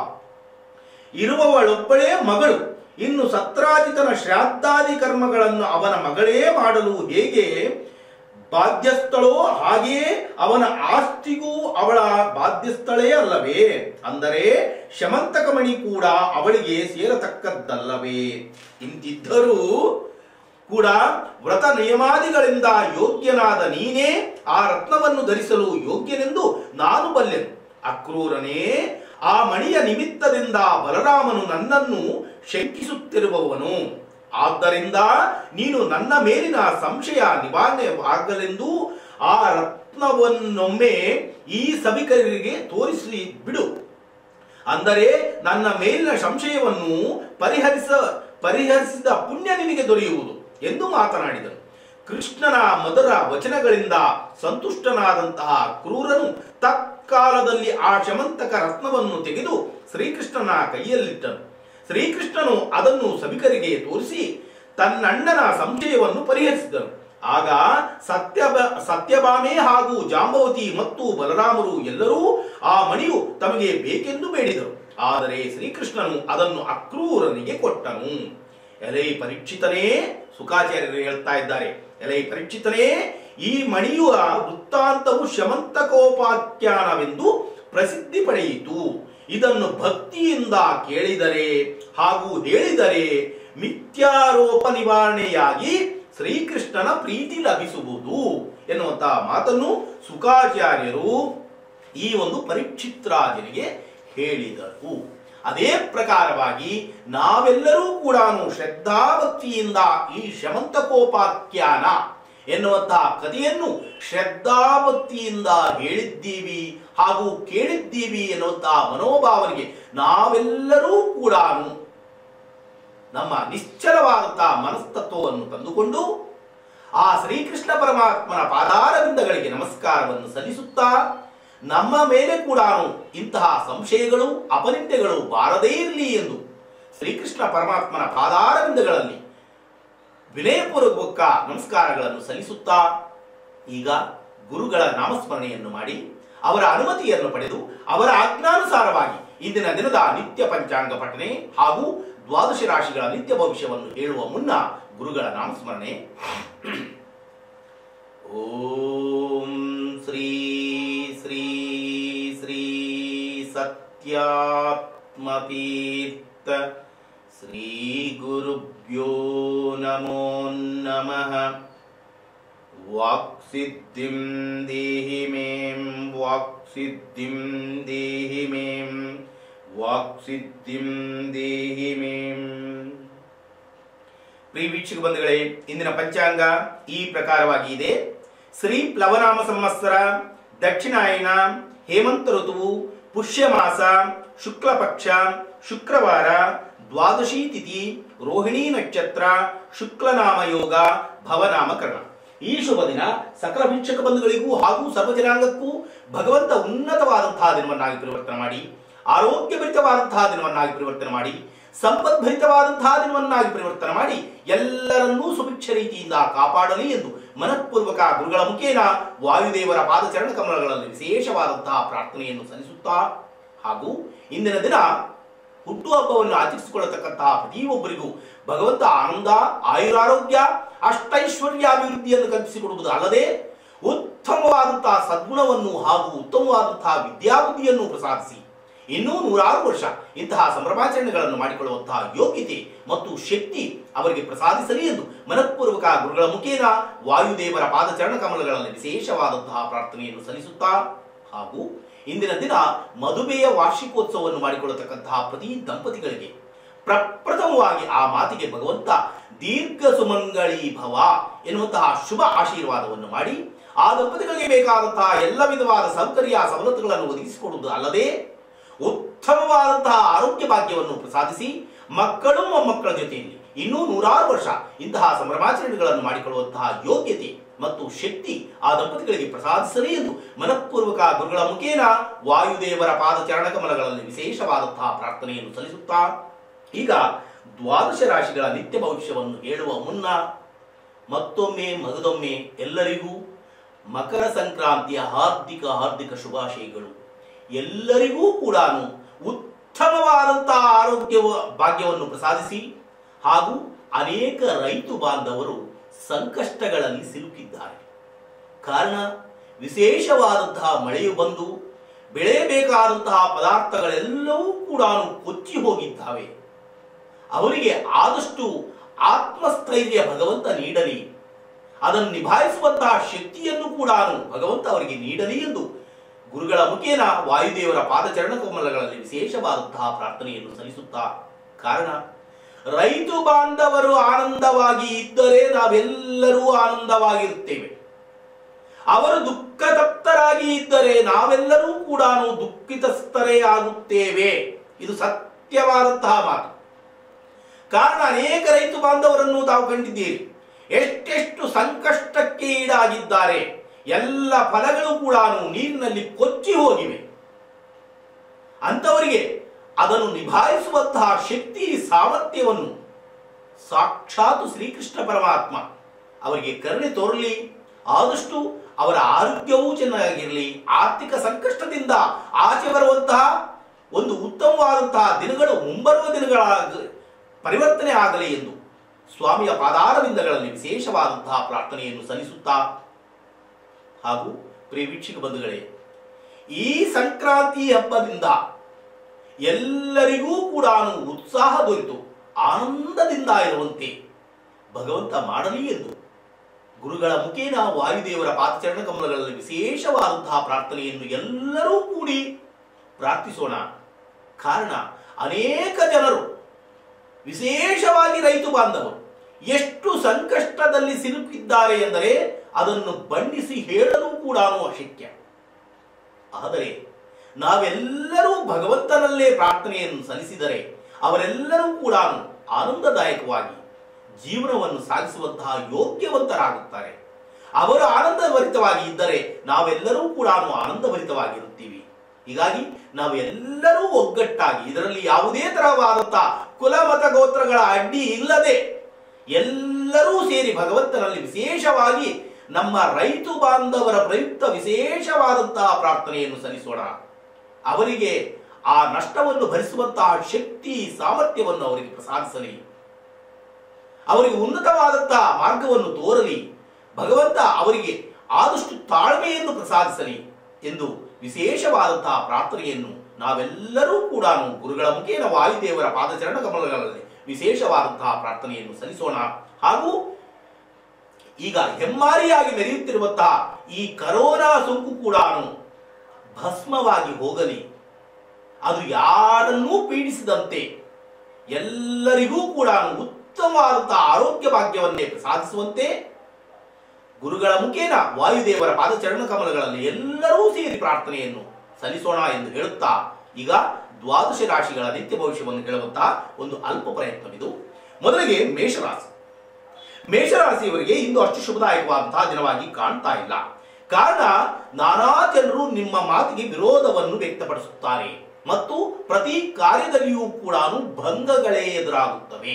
ಇರುವವಳೊಬ್ಬಳೇ ಮಗಳು ಇನ್ನು ಸತ್ರಾಜಿತನ ಶ್ರಾದ್ದಾದಿ ಕರ್ಮಗಳನ್ನು ಅವನ ಮಗಳೇ ಮಾಡಲು ಹೇಗೆ ಬಾಧ್ಯಸ್ಥಳೋ ಹಾಗೆಯೇ ಅವನ ಆಸ್ತಿಗೂ ಅವಳ ಬಾಧ್ಯಸ್ಥಳೇ ಅಲ್ಲವೇ ಅಂದರೆ ಶಮಂತಕಮಣಿ ಕೂಡ ಅವಳಿಗೆ ಸೇರತಕ್ಕದ್ದಲ್ಲವೇ ಇಂತಿದ್ದರೂ ಕೂಡ ವ್ರತ ನಿಯಮಾದಿಗಳಿಂದ ಯೋಗ್ಯನಾದ ನೀನೇ ಆ ರತ್ನವನ್ನು ಧರಿಸಲು ಯೋಗ್ಯನೆಂದು ನಾನು ಬಲ್ಲೆನು ಅಕ್ರೂರನೇ ಆ ಮಣಿಯ ನಿಮಿತ್ತದಿಂದ ಬಲರಾಮನು ನನ್ನನ್ನು ಶಂಕಿಸುತ್ತಿರುವವನು ಆದ್ದರಿಂದ ನೀನು ನನ್ನ ಮೇಲಿನ ಸಂಶಯ ನಿವಾರಣೆವಾಗಲೆಂದು ಆ ರತ್ನವನ್ನೊಮ್ಮೆ ಈ ಸಭಿಕರಿಗೆ ತೋರಿಸಿ ಬಿಡು ಅಂದರೆ ನನ್ನ ಮೇಲಿನ ಸಂಶಯವನ್ನು ಪರಿಹರಿಸ ಪರಿಹರಿಸಿದ ಪುಣ್ಯ ನಿನಗೆ ದೊರೆಯುವುದು ಎಂದು ಮಾತನಾಡಿದನು ಕೃಷ್ಣನ ಮಧುರ ವಚನಗಳಿಂದ ಸಂತುಷ್ಟನಾದಂತಹ ಕ್ರೂರನು ತತ್ಕಾಲದಲ್ಲಿ ಆ ಶಮಂತಕ ರತ್ನವನ್ನು ತೆಗೆದು ಶ್ರೀಕೃಷ್ಣನ ಕೈಯಲ್ಲಿಟ್ಟನು ಶ್ರೀಕೃಷ್ಣನು ಅದನ್ನು ಸಭಿಕರಿಗೆ ತೋರಿಸಿ ತನ್ನಣ್ಣನ ಸಂಶಯವನ್ನು ಪರಿಹರಿಸಿದನು ಆಗ ಸತ್ಯಭ ಸತ್ಯಭಾಮೆ ಹಾಗೂ ಜಾಂಬವತಿ ಮತ್ತು ಬಲರಾಮರು ಎಲ್ಲರೂ ಆ ಮಣಿಯು ತಮಗೆ ಬೇಕೆಂದು ಬೇಡಿದರು ಆದರೆ ಶ್ರೀಕೃಷ್ಣನು ಅದನ್ನು ಅಕ್ರೂರನಿಗೆ ಕೊಟ್ಟನು ಎಲೈ ಪರೀಕ್ಷಿತನೇ ಸುಖಾಚಾರ್ಯರು ಹೇಳ್ತಾ ಇದ್ದಾರೆ ಎಲೈ ಪರೀಕ್ಷಿತನೇ ಈ ಮಣಿಯುವ ವೃತ್ತಾಂತವು ಶಮಂತಕೋಪಾಖ್ಯಾನವೆಂದು ಪ್ರಸಿದ್ಧಿ ಪಡೆಯಿತು ಇದನ್ನು ಭಕ್ತಿಯಿಂದ ಕೇಳಿದರೆ ಹಾಗೂ ಹೇಳಿದರೆ ಮಿಥ್ಯಾರೋಪ ನಿವಾರಣೆಯಾಗಿ ಶ್ರೀಕೃಷ್ಣನ ಪ್ರೀತಿ ಲಭಿಸುವುದು ಎನ್ನುವಂತಹ ಮಾತನ್ನು ಸುಖಾಚಾರ್ಯರು ಈ ಒಂದು ಪರೀಕ್ಷಿತ್ರಾಜನಿಗೆ ಹೇಳಿದರು ಅದೇ ಪ್ರಕಾರವಾಗಿ ನಾವೆಲ್ಲರೂ ಕೂಡ ಶ್ರದ್ಧಾಭಕ್ತಿಯಿಂದ ಈ ಶಮಂತಕೋಪಾಖ್ಯಾನ ಎನ್ನುವಂತಹ ಕಥೆಯನ್ನು ಶ್ರದ್ಧಾಭಕ್ತಿಯಿಂದ ಹೇಳಿದ್ದೀವಿ ಹಾಗೂ ಕೇಳಿದ್ದೀವಿ ಎನ್ನುವಂತಹ ಮನೋಭಾವನೆಗೆ ನಾವೆಲ್ಲರೂ ಕೂಡ ನಮ್ಮ ನಿಶ್ಚಲವಾದಂತಹ ಮನಸ್ತತ್ವವನ್ನು ತಂದುಕೊಂಡು ಆ ಶ್ರೀಕೃಷ್ಣ ಪರಮಾತ್ಮನ ಪಾದಾರವಿಂದಗಳಿಗೆ ನಮಸ್ಕಾರವನ್ನು ಸಲ್ಲಿಸುತ್ತಾ ನಮ್ಮ ಮೇಲೆ ಕೂಡ ಇಂತಹ ಸಂಶಯಗಳು ಅಪನಿಂದೆಗಳು ಬಾರದೇ ಇರಲಿ ಎಂದು ಶ್ರೀಕೃಷ್ಣ ಪರಮಾತ್ಮನ ಪಾದಾರವಿಂದಗಳಲ್ಲಿ ವಿನಯಪೂರ್ವಕ ನಮಸ್ಕಾರಗಳನ್ನು ಸಲ್ಲಿಸುತ್ತಾ ಈಗ ಗುರುಗಳ ನಾಮಸ್ಮರಣೆಯನ್ನು ಮಾಡಿ ಅವರ ಅನುಮತಿಯನ್ನು ಪಡೆದು ಅವರ ಆಜ್ಞಾನುಸಾರವಾಗಿ ಇಂದಿನ ದಿನದ ನಿತ್ಯ ಪಂಚಾಂಗ ಪಠನೆ ಹಾಗೂ ದ್ವಾದಶ ರಾಶಿಗಳ ನಿತ್ಯ ಭವಿಷ್ಯವನ್ನು ಹೇಳುವ ಮುನ್ನ ಗುರುಗಳ ನಾಮಸ್ಮರಣೆ ಓಂ ಶ್ರೀ ಶ್ರೀ ಶ್ರೀ ಸತ್ಯಾತ್ಮತೀರ್ಥ ಶ್ರೀ ಗುರುಭ್ಯೋ ನಮೋ ನಮಃ ವಾಕ್ಸಿದ್ಧಿಂ ದೇಹಿ ಮೇಂ ವಾಕ್ಸಿದ್ಧಿಂ ದೇಹಿ ಮೇಂ ವಾಕ್ಸಿದ್ಧಿಂ ದೇಹಿ ಮೇಂ ಪ್ರಿಯ ವೀಕ್ಷಕ ಬಂಧುಗಳೇ ಇಂದಿನ ಪಂಚಾಂಗ ಈ ಪ್ರಕಾರವಾಗಿ ಇದೆ ಶ್ರೀ ಪ್ಲವನಾಮ ಸಂವತ್ಸರ ದಕ್ಷಿಣಾಯನ ಹೇಮಂತ ಋತುವು ಪುಷ್ಯ ಮಾಸ ಶುಕ್ಲ ಪಕ್ಷ ಶುಕ್ರವಾರ ದ್ವಾದಶಿ ತಿಥಿ ರೋಹಿಣಿ ನಕ್ಷತ್ರ ಶುಕ್ಲನಾಮ ಯೋಗ ಭವನಾಮಕರಣ ಈ ಶುಭ ದಿನ ಸಕಲ ವೀಕ್ಷಕ ಬಂಧುಗಳಿಗೂ ಹಾಗೂ ಸರ್ವಜನಾಂಗಕ್ಕೂ ಭಗವಂತ ಉನ್ನತವಾದಂತಹ ದಿನವನ್ನಾಗಿ ಪರಿವರ್ತನೆ ಮಾಡಿ ಆರೋಗ್ಯಭರಿತವಾದಂತಹ ದಿನವನ್ನಾಗಿ ಪರಿವರ್ತನೆ ಮಾಡಿ ಸಂಪದ್ಭರಿತವಾದಂತಹ ದಿನವನ್ನಾಗಿ ಪರಿವರ್ತನೆ ಮಾಡಿ ಎಲ್ಲರನ್ನೂ ಸುಭಿಕ್ಷ ರೀತಿಯಿಂದ ಕಾಪಾಡಲಿ ಎಂದು ಮನಃಪೂರ್ವಕ ಗುರುಗಳ ಮುಖೇನ ವಾಯುದೇವರ ಪಾದಚರಣ ಕಮಲಗಳಲ್ಲಿ ವಿಶೇಷವಾದಂತಹ ಪ್ರಾರ್ಥನೆಯನ್ನು ಸಲ್ಲಿಸುತ್ತಾ ಹಾಗೂ ಇಂದಿನ ದಿನ ಹುಟ್ಟುಹಬ್ಬವನ್ನು ಆಚರಿಸಿಕೊಳ್ಳತಕ್ಕಂತಹ ಪ್ರತಿಯೊಬ್ಬರಿಗೂ ಭಗವಂತ ಆನಂದ ಆಯುರಾರೋಗ್ಯ ಅಷ್ಟೈಶ್ವರ್ಯಾಭಿವೃದ್ಧಿಯನ್ನು ಕಲ್ಪಿಸಿಕೊಡುವುದು ಅಲ್ಲದೆ ಉತ್ತಮವಾದಂತಹ ಸದ್ಗುಣವನ್ನು ಹಾಗೂ ಉತ್ತಮವಾದಂತಹ ವಿದ್ಯಾಬುದ್ಧಿಯನ್ನು ಪ್ರಸಾದಿಸಿ ಇನ್ನೂ ನೂರಾರು ವರ್ಷ ಇಂತಹ ಸಂಭ್ರಮಾಚರಣೆಗಳನ್ನು ಮಾಡಿಕೊಳ್ಳುವಂತಹ ಯೋಗ್ಯತೆ ಮತ್ತು ಶಕ್ತಿ ಅವರಿಗೆ ಪ್ರಸಾದಿಸಲಿ ಎಂದು ಮನಃಪೂರ್ವಕ ಗುರುಗಳ ಮುಖೇನ ವಾಯುದೇವರ ಪಾದಚರಣ ಕಮಲಗಳಲ್ಲಿ ವಿಶೇಷವಾದಂತಹ ಪ್ರಾರ್ಥನೆಯನ್ನು ಸಲ್ಲಿಸುತ್ತಾ ಹಾಗೂ ಇಂದಿನ ದಿನ ಮದುವೆಯ ವಾರ್ಷಿಕೋತ್ಸವವನ್ನು ಮಾಡಿಕೊಳ್ಳತಕ್ಕಂತಹ ಪ್ರತಿ ದಂಪತಿಗಳಿಗೆ ಪ್ರಪ್ರಥಮವಾಗಿ ಆ ಮಾತಿಗೆ ಭಗವಂತ ದೀರ್ಘ ಸುಮಂಗಳೀ ಭವ ಎನ್ನುವಂತಹ ಶುಭ ಆಶೀರ್ವಾದವನ್ನು ಮಾಡಿ ಆ ದಂಪತಿಗಳಿಗೆ ಬೇಕಾದಂತಹ ಎಲ್ಲ ವಿಧವಾದ ಸೌಕರ್ಯ ಸವಲತ್ತುಗಳನ್ನು ಒದಗಿಸಿಕೊಡುವುದು ಅಲ್ಲದೆ ಉತ್ತಮವಾದಂತಹ ಆರೋಗ್ಯ ಭಾಗ್ಯವನ್ನು ಪ್ರಸಾದಿಸಿ ಮಕ್ಕಳು ಮೊಮ್ಮಕ್ಕಳ ಜೊತೆಯಲ್ಲಿ ಇನ್ನೂ ನೂರಾರು ವರ್ಷ ಇಂತಹ ಸಂಭ್ರಮಾಚರಣೆಗಳನ್ನು ಮಾಡಿಕೊಳ್ಳುವಂತಹ ಯೋಗ್ಯತೆ ಮತ್ತು ಶಕ್ತಿ ಆ ದಂಪತಿಗಳಿಗೆ ಪ್ರಸಾದಿಸಲಿ ಎಂದು ಮನಃಪೂರ್ವಕ ಗುರುಗಳ ಮುಖೇನ ವಾಯುದೇವರ ಪಾದಚರಣ ಕಮಲಗಳಲ್ಲಿ ವಿಶೇಷವಾದಂತಹ ಪ್ರಾರ್ಥನೆಯನ್ನು ಸಲ್ಲಿಸುತ್ತಾ ಈಗ ದ್ವಾದಶ ರಾಶಿಗಳ ನಿತ್ಯ ಭವಿಷ್ಯವನ್ನು ಹೇಳುವ ಮುನ್ನ ಮತ್ತೊಮ್ಮೆ ಮಗದೊಮ್ಮೆ ಎಲ್ಲರಿಗೂ ಮಕರ ಸಂಕ್ರಾಂತಿಯ ಹಾರ್ದಿಕ ಹಾರ್ದಿಕ ಶುಭಾಶಯಗಳು ಎಲ್ಲರಿಗೂ ಕೂಡ ಉತ್ತಮವಾದಂತಹ ಆರೋಗ್ಯ ಭಾಗ್ಯವನ್ನು ಪ್ರಸಾದಿಸಿ ಹಾಗೂ ಅನೇಕ ರೈತ ಬಾಂಧವರು ಸಂಕಷ್ಟಗಳಲ್ಲಿ ಸಿಲುಕಿದ್ದಾರೆ ಕಾರಣ ವಿಶೇಷವಾದಂತಹ ಮಳೆಯು ಬಂದು ಬೆಳೆಯಬೇಕಾದಂತಹ ಪದಾರ್ಥಗಳೆಲ್ಲವೂ ಕೂಡ ಕೊಚ್ಚಿ ಹೋಗಿದ್ದಾವೆ ಅವರಿಗೆ ಆದಷ್ಟು ಆತ್ಮಸ್ಥೈರ್ಯ ಭಗವಂತ ನೀಡಲಿ ಅದನ್ನು ನಿಭಾಯಿಸುವಂತಹ ಶಕ್ತಿಯನ್ನು ಕೂಡ ಭಗವಂತ ಅವರಿಗೆ ನೀಡಲಿ ಎಂದು ಗುರುಗಳ ಮುಖೇನ ವಾಯುದೇವರ ಪಾದಚರಣ ಕಮಲಗಳಲ್ಲಿ ವಿಶೇಷವಾದಂತಹ ಪ್ರಾರ್ಥನೆಯನ್ನು ಸಲ್ಲಿಸುತ್ತಾ ಕಾರಣ ರೈತ ಬಾಂಧವರು ಆನಂದವಾಗಿ ಇದ್ದರೆ ನಾವೆಲ್ಲರೂ ಆನಂದವಾಗಿರುತ್ತೇವೆ ಅವರು ದುಃಖತಪ್ತರಾಗಿ ಇದ್ದರೆ ನಾವೆಲ್ಲರೂ ಕೂಡ ದುಃಖಿತಸ್ಥರೇ ಆಗುತ್ತೇವೆ ಇದು ಸತ್ಯವಾದಂತಹ ಮಾತು ಕಾರಣ ಅನೇಕ ರೈತ ಬಾಂಧವರನ್ನು ತಾವು ಕಂಡಿದ್ದೀರಿ ಎಷ್ಟೆಷ್ಟು ಸಂಕಷ್ಟಕ್ಕೆ ಈಡಾಗಿದ್ದಾರೆ ಎಲ್ಲ ಫಲಗಳು ಕೂಡ ನೀರಿನಲ್ಲಿ ಕೊಚ್ಚಿ ಹೋಗಿವೆ ಅಂತವರಿಗೆ ಅದನ್ನು ನಿಭಾಯಿಸುವಂತಹ ಶಕ್ತಿ ಸಾಮರ್ಥ್ಯವನ್ನು ಸಾಕ್ಷಾತ್ ಶ್ರೀಕೃಷ್ಣ ಪರಮಾತ್ಮ ಅವರಿಗೆ ಕರುಣೆ ತೋರಲಿ ಆದಷ್ಟು ಅವರ ಆರೋಗ್ಯವೂ ಚೆನ್ನಾಗಿರಲಿ ಆರ್ಥಿಕ ಸಂಕಷ್ಟದಿಂದ ಆಚೆ ಬರುವಂತಹ ಒಂದು ಉತ್ತಮವಾದಂತಹ ದಿನಗಳು ಮುಂಬರುವ ದಿನಗಳ ಪರಿವರ್ತನೆ ಆಗಲಿ ಎಂದು ಸ್ವಾಮಿಯ ಪಾದಾರವಿಂದಗಳಲ್ಲಿ ವಿಶೇಷವಾದಂತಹ ಪ್ರಾರ್ಥನೆಯನ್ನು ಸಲ್ಲಿಸುತ್ತಾ ಹಾಗೂ ಪ್ರಿಯ ವೀಕ್ಷಕ ಬಂಧುಗಳೇ ಈ ಸಂಕ್ರಾಂತಿ ಹಬ್ಬದಿಂದ ಎಲ್ಲರಿಗೂ ಕೂಡ ಉತ್ಸಾಹ ದೊರೆತು ಆನಂದದಿಂದ ಇರುವಂತೆ ಭಗವಂತ ಮಾಡಲಿ ಎಂದು ಗುರುಗಳ ಮುಖೇನ ವಾಯುದೇವರ ಪಾದಚರಣ ಕಮಲಗಳಲ್ಲಿ ವಿಶೇಷವಾದಂತಹ ಪ್ರಾರ್ಥನೆಯನ್ನು ಎಲ್ಲರೂ ಕೂಡಿ ಪ್ರಾರ್ಥಿಸೋಣ ಕಾರಣ ಅನೇಕ ಜನರು ವಿಶೇಷವಾಗಿ ರೈತ ಬಾಂಧವರು ಎಷ್ಟು ಸಂಕಷ್ಟದಲ್ಲಿ ಸಿಲುಕಿದ್ದಾರೆ ಎಂದರೆ ಅದನ್ನು ಬಣ್ಣಿಸಿ ಹೇಳಲು ಕೂಡ ಅಶಕ್ಯ ಆದರೆ ನಾವೆಲ್ಲರೂ ಭಗವಂತನಲ್ಲೇ ಪ್ರಾರ್ಥನೆಯನ್ನು ಸಲ್ಲಿಸಿದರೆ ಅವರೆಲ್ಲರೂ ಕೂಡ ಆನಂದದಾಯಕವಾಗಿ ಜೀವನವನ್ನು ಸಾಗಿಸುವಂತಹ ಯೋಗ್ಯವಂತರಾಗುತ್ತಾರೆ ಅವರು ಆನಂದಭರಿತವಾಗಿ ಇದ್ದರೆ ನಾವೆಲ್ಲರೂ ಕೂಡ ಆನಂದಭರಿತವಾಗಿರುತ್ತೀವಿ ಹೀಗಾಗಿ ನಾವೆಲ್ಲರೂ ಒಗ್ಗಟ್ಟಾಗಿ ಇದರಲ್ಲಿ ಯಾವುದೇ ತರವಾದಂತಹ ಕುಲ ಮತ ಗೋತ್ರಗಳ ಅಡ್ಡಿ ಇಲ್ಲದೆ ಎಲ್ಲರೂ ಸೇರಿ ಭಗವಂತನಲ್ಲಿ ವಿಶೇಷವಾಗಿ ನಮ್ಮ ರೈತ ಬಾಂಧವರ ಪ್ರಯುಕ್ತ ವಿಶೇಷವಾದಂತಹ ಪ್ರಾರ್ಥನೆಯನ್ನು ಸಲ್ಲಿಸೋಣ ಅವರಿಗೆ ಆ ನಷ್ಟವನ್ನು ಭರಿಸುವಂತಹ ಶಕ್ತಿ ಸಾಮರ್ಥ್ಯವನ್ನು ಅವರಿಗೆ ಪ್ರಸಾದಿಸಲಿ ಅವರಿಗೆ ಉನ್ನತವಾದಂತಹ ಮಾರ್ಗವನ್ನು ತೋರಲಿ ಭಗವಂತ ಅವರಿಗೆ ಆದಷ್ಟು ತಾಳ್ಮೆಯನ್ನು ಪ್ರಸಾದಿಸಲಿ ಎಂದು ವಿಶೇಷವಾದಂತಹ ಪ್ರಾರ್ಥನೆಯನ್ನು ನಾವೆಲ್ಲರೂ ಕೂಡ ಗುರುಗಳ ಮುಖೇನ ವಾಯುದೇವರ ಪಾದಚರಣ ಕಮಲಗಳಲ್ಲಿ ವಿಶೇಷವಾದಂತಹ ಪ್ರಾರ್ಥನೆಯನ್ನು ಸಲ್ಲಿಸೋಣ ಹಾಗೂ ಈಗ ಹೆಮ್ಮಾರಿಯಾಗಿ ಮೆರೆಯುತ್ತಿರುವಂತಹ ಈ ಕರೋನಾ ಸೋಂಕು ಕೂಡ ಭಸ್ಮವಾಗಿ ಹೋಗಲಿ ಅದು ಯಾರನ್ನೂ ಪೀಡಿಸಿದಂತೆ ಎಲ್ಲರಿಗೂ ಕೂಡ ಉತ್ತಮವಾದಂತಹ ಆರೋಗ್ಯ ಭಾಗ್ಯವನ್ನೇ ಪ್ರಸಾದಿಸುವಂತೆ ಗುರುಗಳ ಮುಖೇನ ವಾಯುದೇವರ ಪಾದಚರಣ ಕಮಲಗಳಲ್ಲಿ ಎಲ್ಲರೂ ಸೇರಿ ಪ್ರಾರ್ಥನೆಯನ್ನು ಸಲ್ಲಿಸೋಣ ಎಂದು ಹೇಳುತ್ತಾ ಈಗ ದ್ವಾದಶ ರಾಶಿಗಳ ನಿತ್ಯ ಭವಿಷ್ಯವನ್ನು ಹೇಳುವಂತಹ ಒಂದು ಅಲ್ಪ ಪ್ರಯತ್ನವಿದು ಮೊದಲಿಗೆ ಮೇಷರಾಶಿ ಮೇಷರಾಶಿಯವರಿಗೆ ಇಂದು ಅಷ್ಟು ಶುಭದಾಯಕವಾದಂತಹ ದಿನವಾಗಿ ಕಾಣ್ತಾ ಇಲ್ಲ ಕಾರಣ ನಾನಾ ಜನರು ನಿಮ್ಮ ಮಾತಿಗೆ ವಿರೋಧವನ್ನು ವ್ಯಕ್ತಪಡಿಸುತ್ತಾರೆ ಮತ್ತು ಪ್ರತಿ ಕಾರ್ಯದಲ್ಲಿಯೂ ಕೂಡ ಭಂಗಗಳೇ ಎದುರಾಗುತ್ತವೆ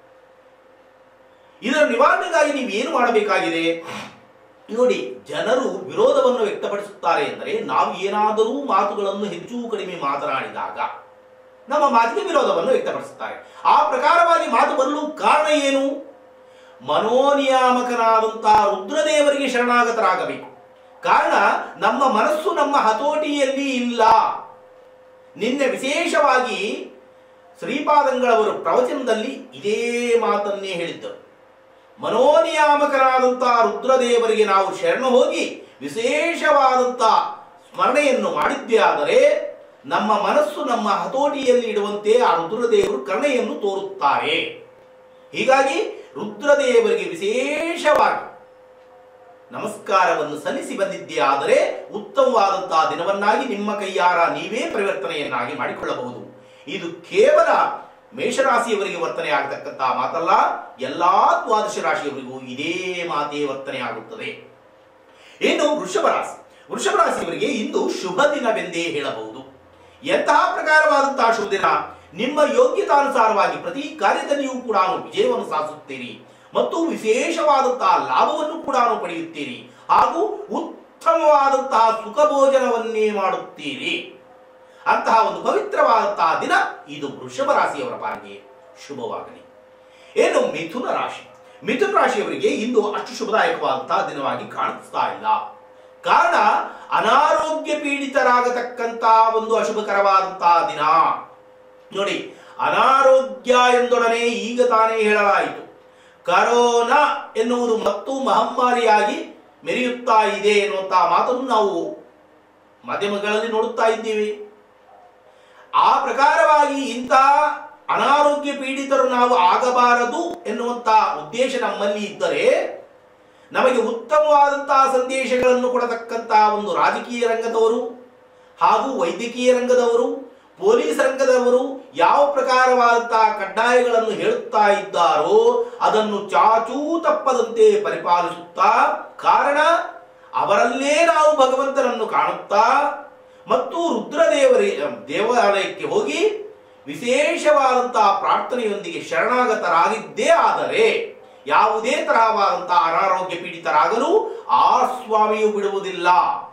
ಇದರ ನಿವಾರಣೆಗಾಗಿ ನೀವು ಏನು ಮಾಡಬೇಕಾಗಿದೆ ನೋಡಿ ಜನರು ವಿರೋಧವನ್ನು ವ್ಯಕ್ತಪಡಿಸುತ್ತಾರೆ ಎಂದರೆ ನಾವು ಏನಾದರೂ ಮಾತುಗಳನ್ನು ಹೆಚ್ಚು ಕಡಿಮೆ ಮಾತನಾಡಿದಾಗ ನಮ್ಮ ಮಾತಿಗೆ ವಿರೋಧವನ್ನು ವ್ಯಕ್ತಪಡಿಸುತ್ತಾರೆ ಆ ಪ್ರಕಾರವಾಗಿ ಮಾತು ಬರಲು ಕಾರಣ ಏನು ಮನೋನಿಯಾಮಕನಾದಂತಹ ರುದ್ರದೇವರಿಗೆ ಶರಣಾಗತರಾಗಬೇಕು ಕಾರಣ ನಮ್ಮ ಮನಸ್ಸು ನಮ್ಮ ಹತೋಟಿಯಲ್ಲಿ ಇಲ್ಲ ನಿನ್ನೆ ವಿಶೇಷವಾಗಿ ಶ್ರೀಪಾದಂಗಳವರು ಪ್ರವಚನದಲ್ಲಿ ಇದೇ ಮಾತನ್ನೇ ಹೇಳಿದ್ದರು ಮನೋನಿಯಾಮಕರಾದಂತಹ ರುದ್ರದೇವರಿಗೆ ನಾವು ಶರಣ ಹೋಗಿ ವಿಶೇಷವಾದಂತಹ ಸ್ಮರಣೆಯನ್ನು ಮಾಡಿದ್ದೇ ಆದರೆ ನಮ್ಮ ಮನಸ್ಸು ನಮ್ಮ ಹತೋಟಿಯಲ್ಲಿ ಇಡುವಂತೆ ಆ ರುದ್ರದೇವರು ಕರುಣೆಯನ್ನು ತೋರುತ್ತಾರೆ ಹೀಗಾಗಿ ರುದ್ರದೇವರಿಗೆ ವಿಶೇಷವಾಗಿ ನಮಸ್ಕಾರವನ್ನು ಸಲ್ಲಿಸಿ ಬಂದಿದ್ದೇ ಆದರೆ ಉತ್ತಮವಾದಂತಹ ದಿನವನ್ನಾಗಿ ನಿಮ್ಮ ಕೈಯಾರ ನೀವೇ ಪರಿವರ್ತನೆಯನ್ನಾಗಿ ಮಾಡಿಕೊಳ್ಳಬಹುದು ಇದು ಕೇವಲ ಮೇಷರಾಶಿಯವರಿಗೆ ವರ್ತನೆ ಆಗತಕ್ಕಂತಹ ಮಾತಲ್ಲ ಎಲ್ಲಾ ದ್ವಾದಶ ರಾಶಿಯವರಿಗೂ ಇದೇ ಮಾತೇ ವರ್ತನೆ ಆಗುತ್ತದೆ ಇನ್ನು ವೃಷಭ ರಾಶಿ ವೃಷಭ ರಾಶಿಯವರಿಗೆ ಇಂದು ಶುಭ ದಿನವೆಂದೇ ಹೇಳಬಹುದು ಎಂತಹ ಪ್ರಕಾರವಾದಂತಹ ಶುಭ ದಿನ ನಿಮ್ಮ ಯೋಗ್ಯತಾನುಸಾರವಾಗಿ ಪ್ರತಿ ಕಾರ್ಯದಲ್ಲಿಯೂ ಕೂಡ ವಿಜಯವನ್ನು ಸಾಧಿಸುತ್ತೀರಿ ಮತ್ತು ವಿಶೇಷವಾದಂತಹ ಲಾಭವನ್ನು ಕೂಡ ಪಡೆಯುತ್ತೀರಿ ಹಾಗೂ ಉತ್ತಮವಾದಂತಹ ಸುಖ ಭೋಜನವನ್ನೇ ಮಾಡುತ್ತೀರಿ ಅಂತಹ ಒಂದು ಪವಿತ್ರವಾದಂತಹ ದಿನ ಇದು ವೃಷಭ ರಾಶಿಯವರ ಪಾಲಿಗೆ ಶುಭವಾಗಲಿ ಏನು ಮಿಥುನ ರಾಶಿ ಮಿಥುನ ರಾಶಿಯವರಿಗೆ ಇಂದು ಅಷ್ಟು ಶುಭದಾಯಕವಾದಂತಹ ದಿನವಾಗಿ ಕಾಣಿಸ್ತಾ ಇಲ್ಲ ಕಾರಣ ಅನಾರೋಗ್ಯ ಪೀಡಿತರಾಗತಕ್ಕಂತಹ ಒಂದು ಅಶುಭಕರವಾದಂತಹ ದಿನ ನೋಡಿ ಅನಾರೋಗ್ಯ ಎಂದೊಡನೆ ಈಗ ತಾನೇ ಹೇಳಲಾಯಿತು ಕರೋನಾ ಎನ್ನುವುದು ಮತ್ತು ಮಹಮ್ಮಾರಿಯಾಗಿ ಮೆರೆಯುತ್ತಾ ಇದೆ ಎನ್ನುವಂತಹ ಮಾತನ್ನು ನಾವು ಮಾಧ್ಯಮಗಳಲ್ಲಿ ನೋಡುತ್ತಾ ಇದ್ದೀವಿ ಆ ಪ್ರಕಾರವಾಗಿ ಇಂತಹ ಅನಾರೋಗ್ಯ ಪೀಡಿತರು ನಾವು ಆಗಬಾರದು ಎನ್ನುವಂತಹ ಉದ್ದೇಶ ನಮ್ಮಲ್ಲಿ ಇದ್ದರೆ ನಮಗೆ ಉತ್ತಮವಾದಂತಹ ಸಂದೇಶಗಳನ್ನು ಕೊಡತಕ್ಕಂತಹ ಒಂದು ರಾಜಕೀಯ ರಂಗದವರು ಹಾಗೂ ವೈದ್ಯಕೀಯ ರಂಗದವರು ಪೊಲೀಸ್ ರಂಗದವರು ಯಾವ ಪ್ರಕಾರವಾದಂತಹ ಕಡ್ಡಾಯಗಳನ್ನು ಹೇಳುತ್ತಾ ಇದ್ದಾರೋ ಅದನ್ನು ಚಾಚೂ ತಪ್ಪದಂತೆ ಪರಿಪಾಲಿಸುತ್ತಾ ಕಾರಣ ಅವರಲ್ಲೇ ನಾವು ಭಗವಂತನನ್ನು ಕಾಣುತ್ತಾ ಮತ್ತು ರುದ್ರದೇವರ ದೇವಾಲಯಕ್ಕೆ ಹೋಗಿ ವಿಶೇಷವಾದಂತಹ ಪ್ರಾರ್ಥನೆಯೊಂದಿಗೆ ಶರಣಾಗತರಾಗಿದ್ದೇ ಆದರೆ ಯಾವುದೇ ತರಹವಾದಂತಹ ಅನಾರೋಗ್ಯ ಪೀಡಿತರಾಗಲು ಆ ಸ್ವಾಮಿಯು ಬಿಡುವುದಿಲ್ಲ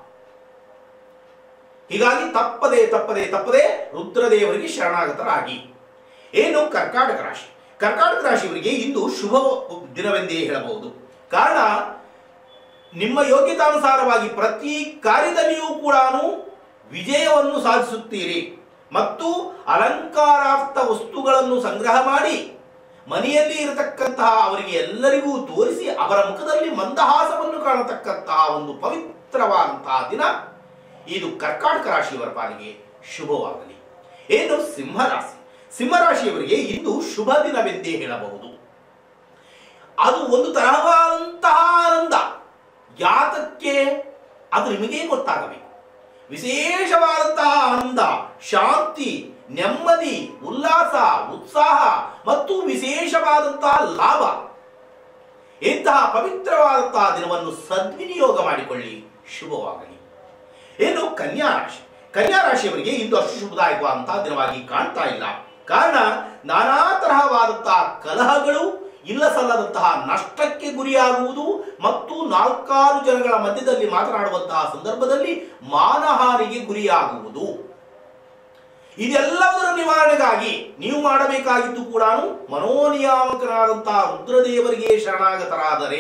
ಹೀಗಾಗಿ ತಪ್ಪದೆ ತಪ್ಪದೆ ತಪ್ಪದೆ ರುದ್ರದೇವರಿಗೆ ಶರಣಾಗತರಾಗಿ ಏನು ಕರ್ಕಾಟಕ ರಾಶಿ ಕರ್ಕಾಟಕ ರಾಶಿಯವರಿಗೆ ಇಂದು ಶುಭ ದಿನವೆಂದೇ ಹೇಳಬಹುದು ಕಾರಣ ನಿಮ್ಮ ಯೋಗ್ಯತಾನುಸಾರವಾಗಿ ಪ್ರತಿ ಕಾರ್ಯದಲ್ಲಿಯೂ ಕೂಡ ವಿಜಯವನ್ನು ಸಾಧಿಸುತ್ತೀರಿ ಮತ್ತು ಅಲಂಕಾರಾರ್ಥ ವಸ್ತುಗಳನ್ನು ಸಂಗ್ರಹ ಮಾಡಿ ಮನೆಯಲ್ಲಿ ಇರತಕ್ಕಂತಹ ಅವರಿಗೆ ಎಲ್ಲರಿಗೂ ತೋರಿಸಿ ಅವರ ಮುಖದಲ್ಲಿ ಮಂದಹಾಸವನ್ನು ಕಾಣತಕ್ಕಂತಹ ಒಂದು ಪವಿತ್ರವಾದಂತಹ ದಿನ ಇದು ಕರ್ಕಾಟಕ ರಾಶಿಯವರ ಪಾಲಿಗೆ ಶುಭವಾಗಲಿ ಏನು ಸಿಂಹರಾಶಿ ಸಿಂಹರಾಶಿಯವರಿಗೆ ಇಂದು ಶುಭ ದಿನವೆಂದೇ ಹೇಳಬಹುದು ಅದು ಒಂದು ತರಹವಾದಂತಹ ಆನಂದ ಯಾತಕ್ಕೆ ಅದು ನಿಮಗೇ ಗೊತ್ತಾಗಬೇಕು ವಿಶೇಷವಾದಂತಹ ಆನಂದ ಶಾಂತಿ ನೆಮ್ಮದಿ ಉಲ್ಲಾಸ ಉತ್ಸಾಹ ಮತ್ತು ವಿಶೇಷವಾದಂತಹ ಲಾಭ ಇಂತಹ ಪವಿತ್ರವಾದಂತಹ ದಿನವನ್ನು ಸದ್ವಿನಿಯೋಗ ಮಾಡಿಕೊಳ್ಳಿ ಶುಭವಾಗಲಿ ಏನು ಕನ್ಯಾ ರಾಶಿ ಕನ್ಯಾ ರಾಶಿಯವರಿಗೆ ಇಂದು ಅಷ್ಟು ಶುಭದಾಯಕವಾದಂತಹ ದಿನವಾಗಿ ಕಾಣ್ತಾ ಇಲ್ಲ ಕಾರಣ ನಾನಾ ತರಹವಾದಂತಹ ಕಲಹಗಳು ಇಲ್ಲ ಸಲ್ಲದಂತಹ ನಷ್ಟಕ್ಕೆ ಗುರಿಯಾಗುವುದು ಮತ್ತು ನಾಲ್ಕಾರು ಜನಗಳ ಮಧ್ಯದಲ್ಲಿ ಮಾತನಾಡುವಂತಹ ಸಂದರ್ಭದಲ್ಲಿ ಮಾನಹಾನಿಗೆ ಗುರಿಯಾಗುವುದು ಇದೆಲ್ಲದರ ನಿವಾರಣೆಗಾಗಿ ನೀವು ಮಾಡಬೇಕಾಗಿದ್ದು ಕೂಡ ಮನೋನಿಯಾಮಕನಾದಂತಹ ರುದ್ರದೇವರಿಗೆ ಶರಣಾಗತರಾದರೆ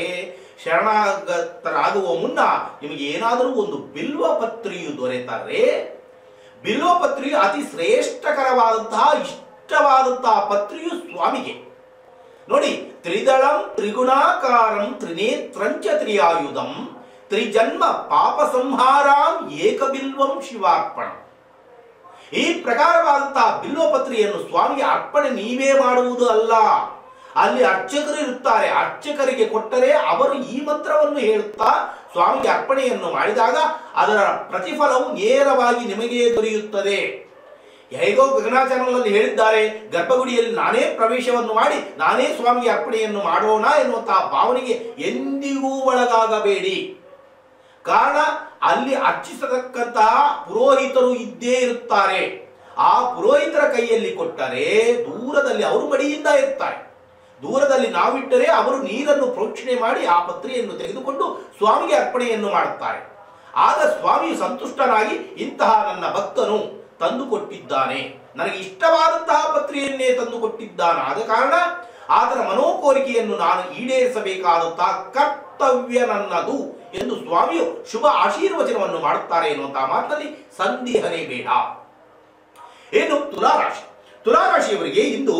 ಶರಣಾಗತರಾಗುವ ಮುನ್ನ ನಿಮಗೆ ಏನಾದರೂ ಒಂದು ಬಿಲ್ವ ಪತ್ರಿಯು ದೊರೆತರೆ ಬಿಲ್ವ ಪತ್ರಿಯು ಅತಿ ಶ್ರೇಷ್ಠಕರವಾದಂತಹ ಇಷ್ಟವಾದಂತಹ ಪತ್ರಿಯು ಸ್ವಾಮಿಗೆ ನೋಡಿ ತ್ರಿದಳಂ ತ್ರಿಗುಣಾಕಾರಂ ತ್ರಿನೇತ್ರಂಚ ತ್ರಿಯಾಯುಧಂ ತ್ರಿಜನ್ಮ ಪಾಪ ಸಂಹಾರಾಂ ಏಕಬಿಲ್ವಂ ಶಿವಾರ್ಪಣ ಈ ಪ್ರಕಾರವಾದಂತಹ ಬಿಲ್ವಪತ್ರಿಯನ್ನು ಸ್ವಾಮಿಗೆ ಅರ್ಪಣೆ ನೀವೇ ಮಾಡುವುದು ಅಲ್ಲ ಅಲ್ಲಿ ಅರ್ಚಕರು ಇರುತ್ತಾರೆ ಅರ್ಚಕರಿಗೆ ಕೊಟ್ಟರೆ ಅವರು ಈ ಮಂತ್ರವನ್ನು ಹೇಳುತ್ತಾ ಸ್ವಾಮಿಗೆ ಅರ್ಪಣೆಯನ್ನು ಮಾಡಿದಾಗ ಅದರ ಪ್ರತಿಫಲವು ನೇರವಾಗಿ ನಿಮಗೆ ದೊರೆಯುತ್ತದೆ ಹೇಗೋ ಗಗನಾಚಾರ್ಯನಲ್ಲಿ ಹೇಳಿದ್ದಾರೆ ಗರ್ಭಗುಡಿಯಲ್ಲಿ ನಾನೇ ಪ್ರವೇಶವನ್ನು ಮಾಡಿ ನಾನೇ ಸ್ವಾಮಿಗೆ ಅರ್ಪಣೆಯನ್ನು ಮಾಡೋಣ ಎನ್ನುವಂತಹ ಭಾವನೆಗೆ ಎಂದಿಗೂ ಒಳಗಾಗಬೇಡಿ ಕಾರಣ ಅಲ್ಲಿ ಅರ್ಚಿಸತಕ್ಕಂತಹ ಪುರೋಹಿತರು ಇದ್ದೇ ಇರುತ್ತಾರೆ ಆ ಪುರೋಹಿತರ ಕೈಯಲ್ಲಿ ಕೊಟ್ಟರೆ ದೂರದಲ್ಲಿ ಅವರು ಮಡಿಯಿಂದ ಇರ್ತಾರೆ ದೂರದಲ್ಲಿ ನಾವಿಟ್ಟರೆ ಅವರು ನೀರನ್ನು ಪ್ರೋಕ್ಷಣೆ ಮಾಡಿ ಆ ಪತ್ರೆಯನ್ನು ತೆಗೆದುಕೊಂಡು ಸ್ವಾಮಿಗೆ ಅರ್ಪಣೆಯನ್ನು ಮಾಡುತ್ತಾರೆ ಆಗ ಸ್ವಾಮಿಯು ಸಂತುಷ್ಟನಾಗಿ ಇಂತಹ ನನ್ನ ಭಕ್ತನು ತಂದು ಕೊಟ್ಟಿದ್ದಾನೆ ನನಗೆ ಇಷ್ಟವಾದಂತಹ ಪತ್ರೆಯನ್ನೇ ತಂದು ಕೊಟ್ಟಿದ್ದಾನೆ ಆದ ಕಾರಣ ಆತನ ಮನೋಕೋರಿಕೆಯನ್ನು ನಾನು ಈಡೇರಿಸಬೇಕಾದಂತಹ ಕರ್ತವ್ಯ ನನ್ನದು ಎಂದು ಸ್ವಾಮಿಯು ಶುಭ ಆಶೀರ್ವಚನವನ್ನು ಮಾಡುತ್ತಾರೆ ಎನ್ನುವಂತಹ ಮಾತಿನಲ್ಲಿ ಸಂದೇಹನೇ ಬೇಡ ಏನು ತುಲಾರಾಶಿ ತುಲಾರಾಶಿಯವರಿಗೆ ಇಂದು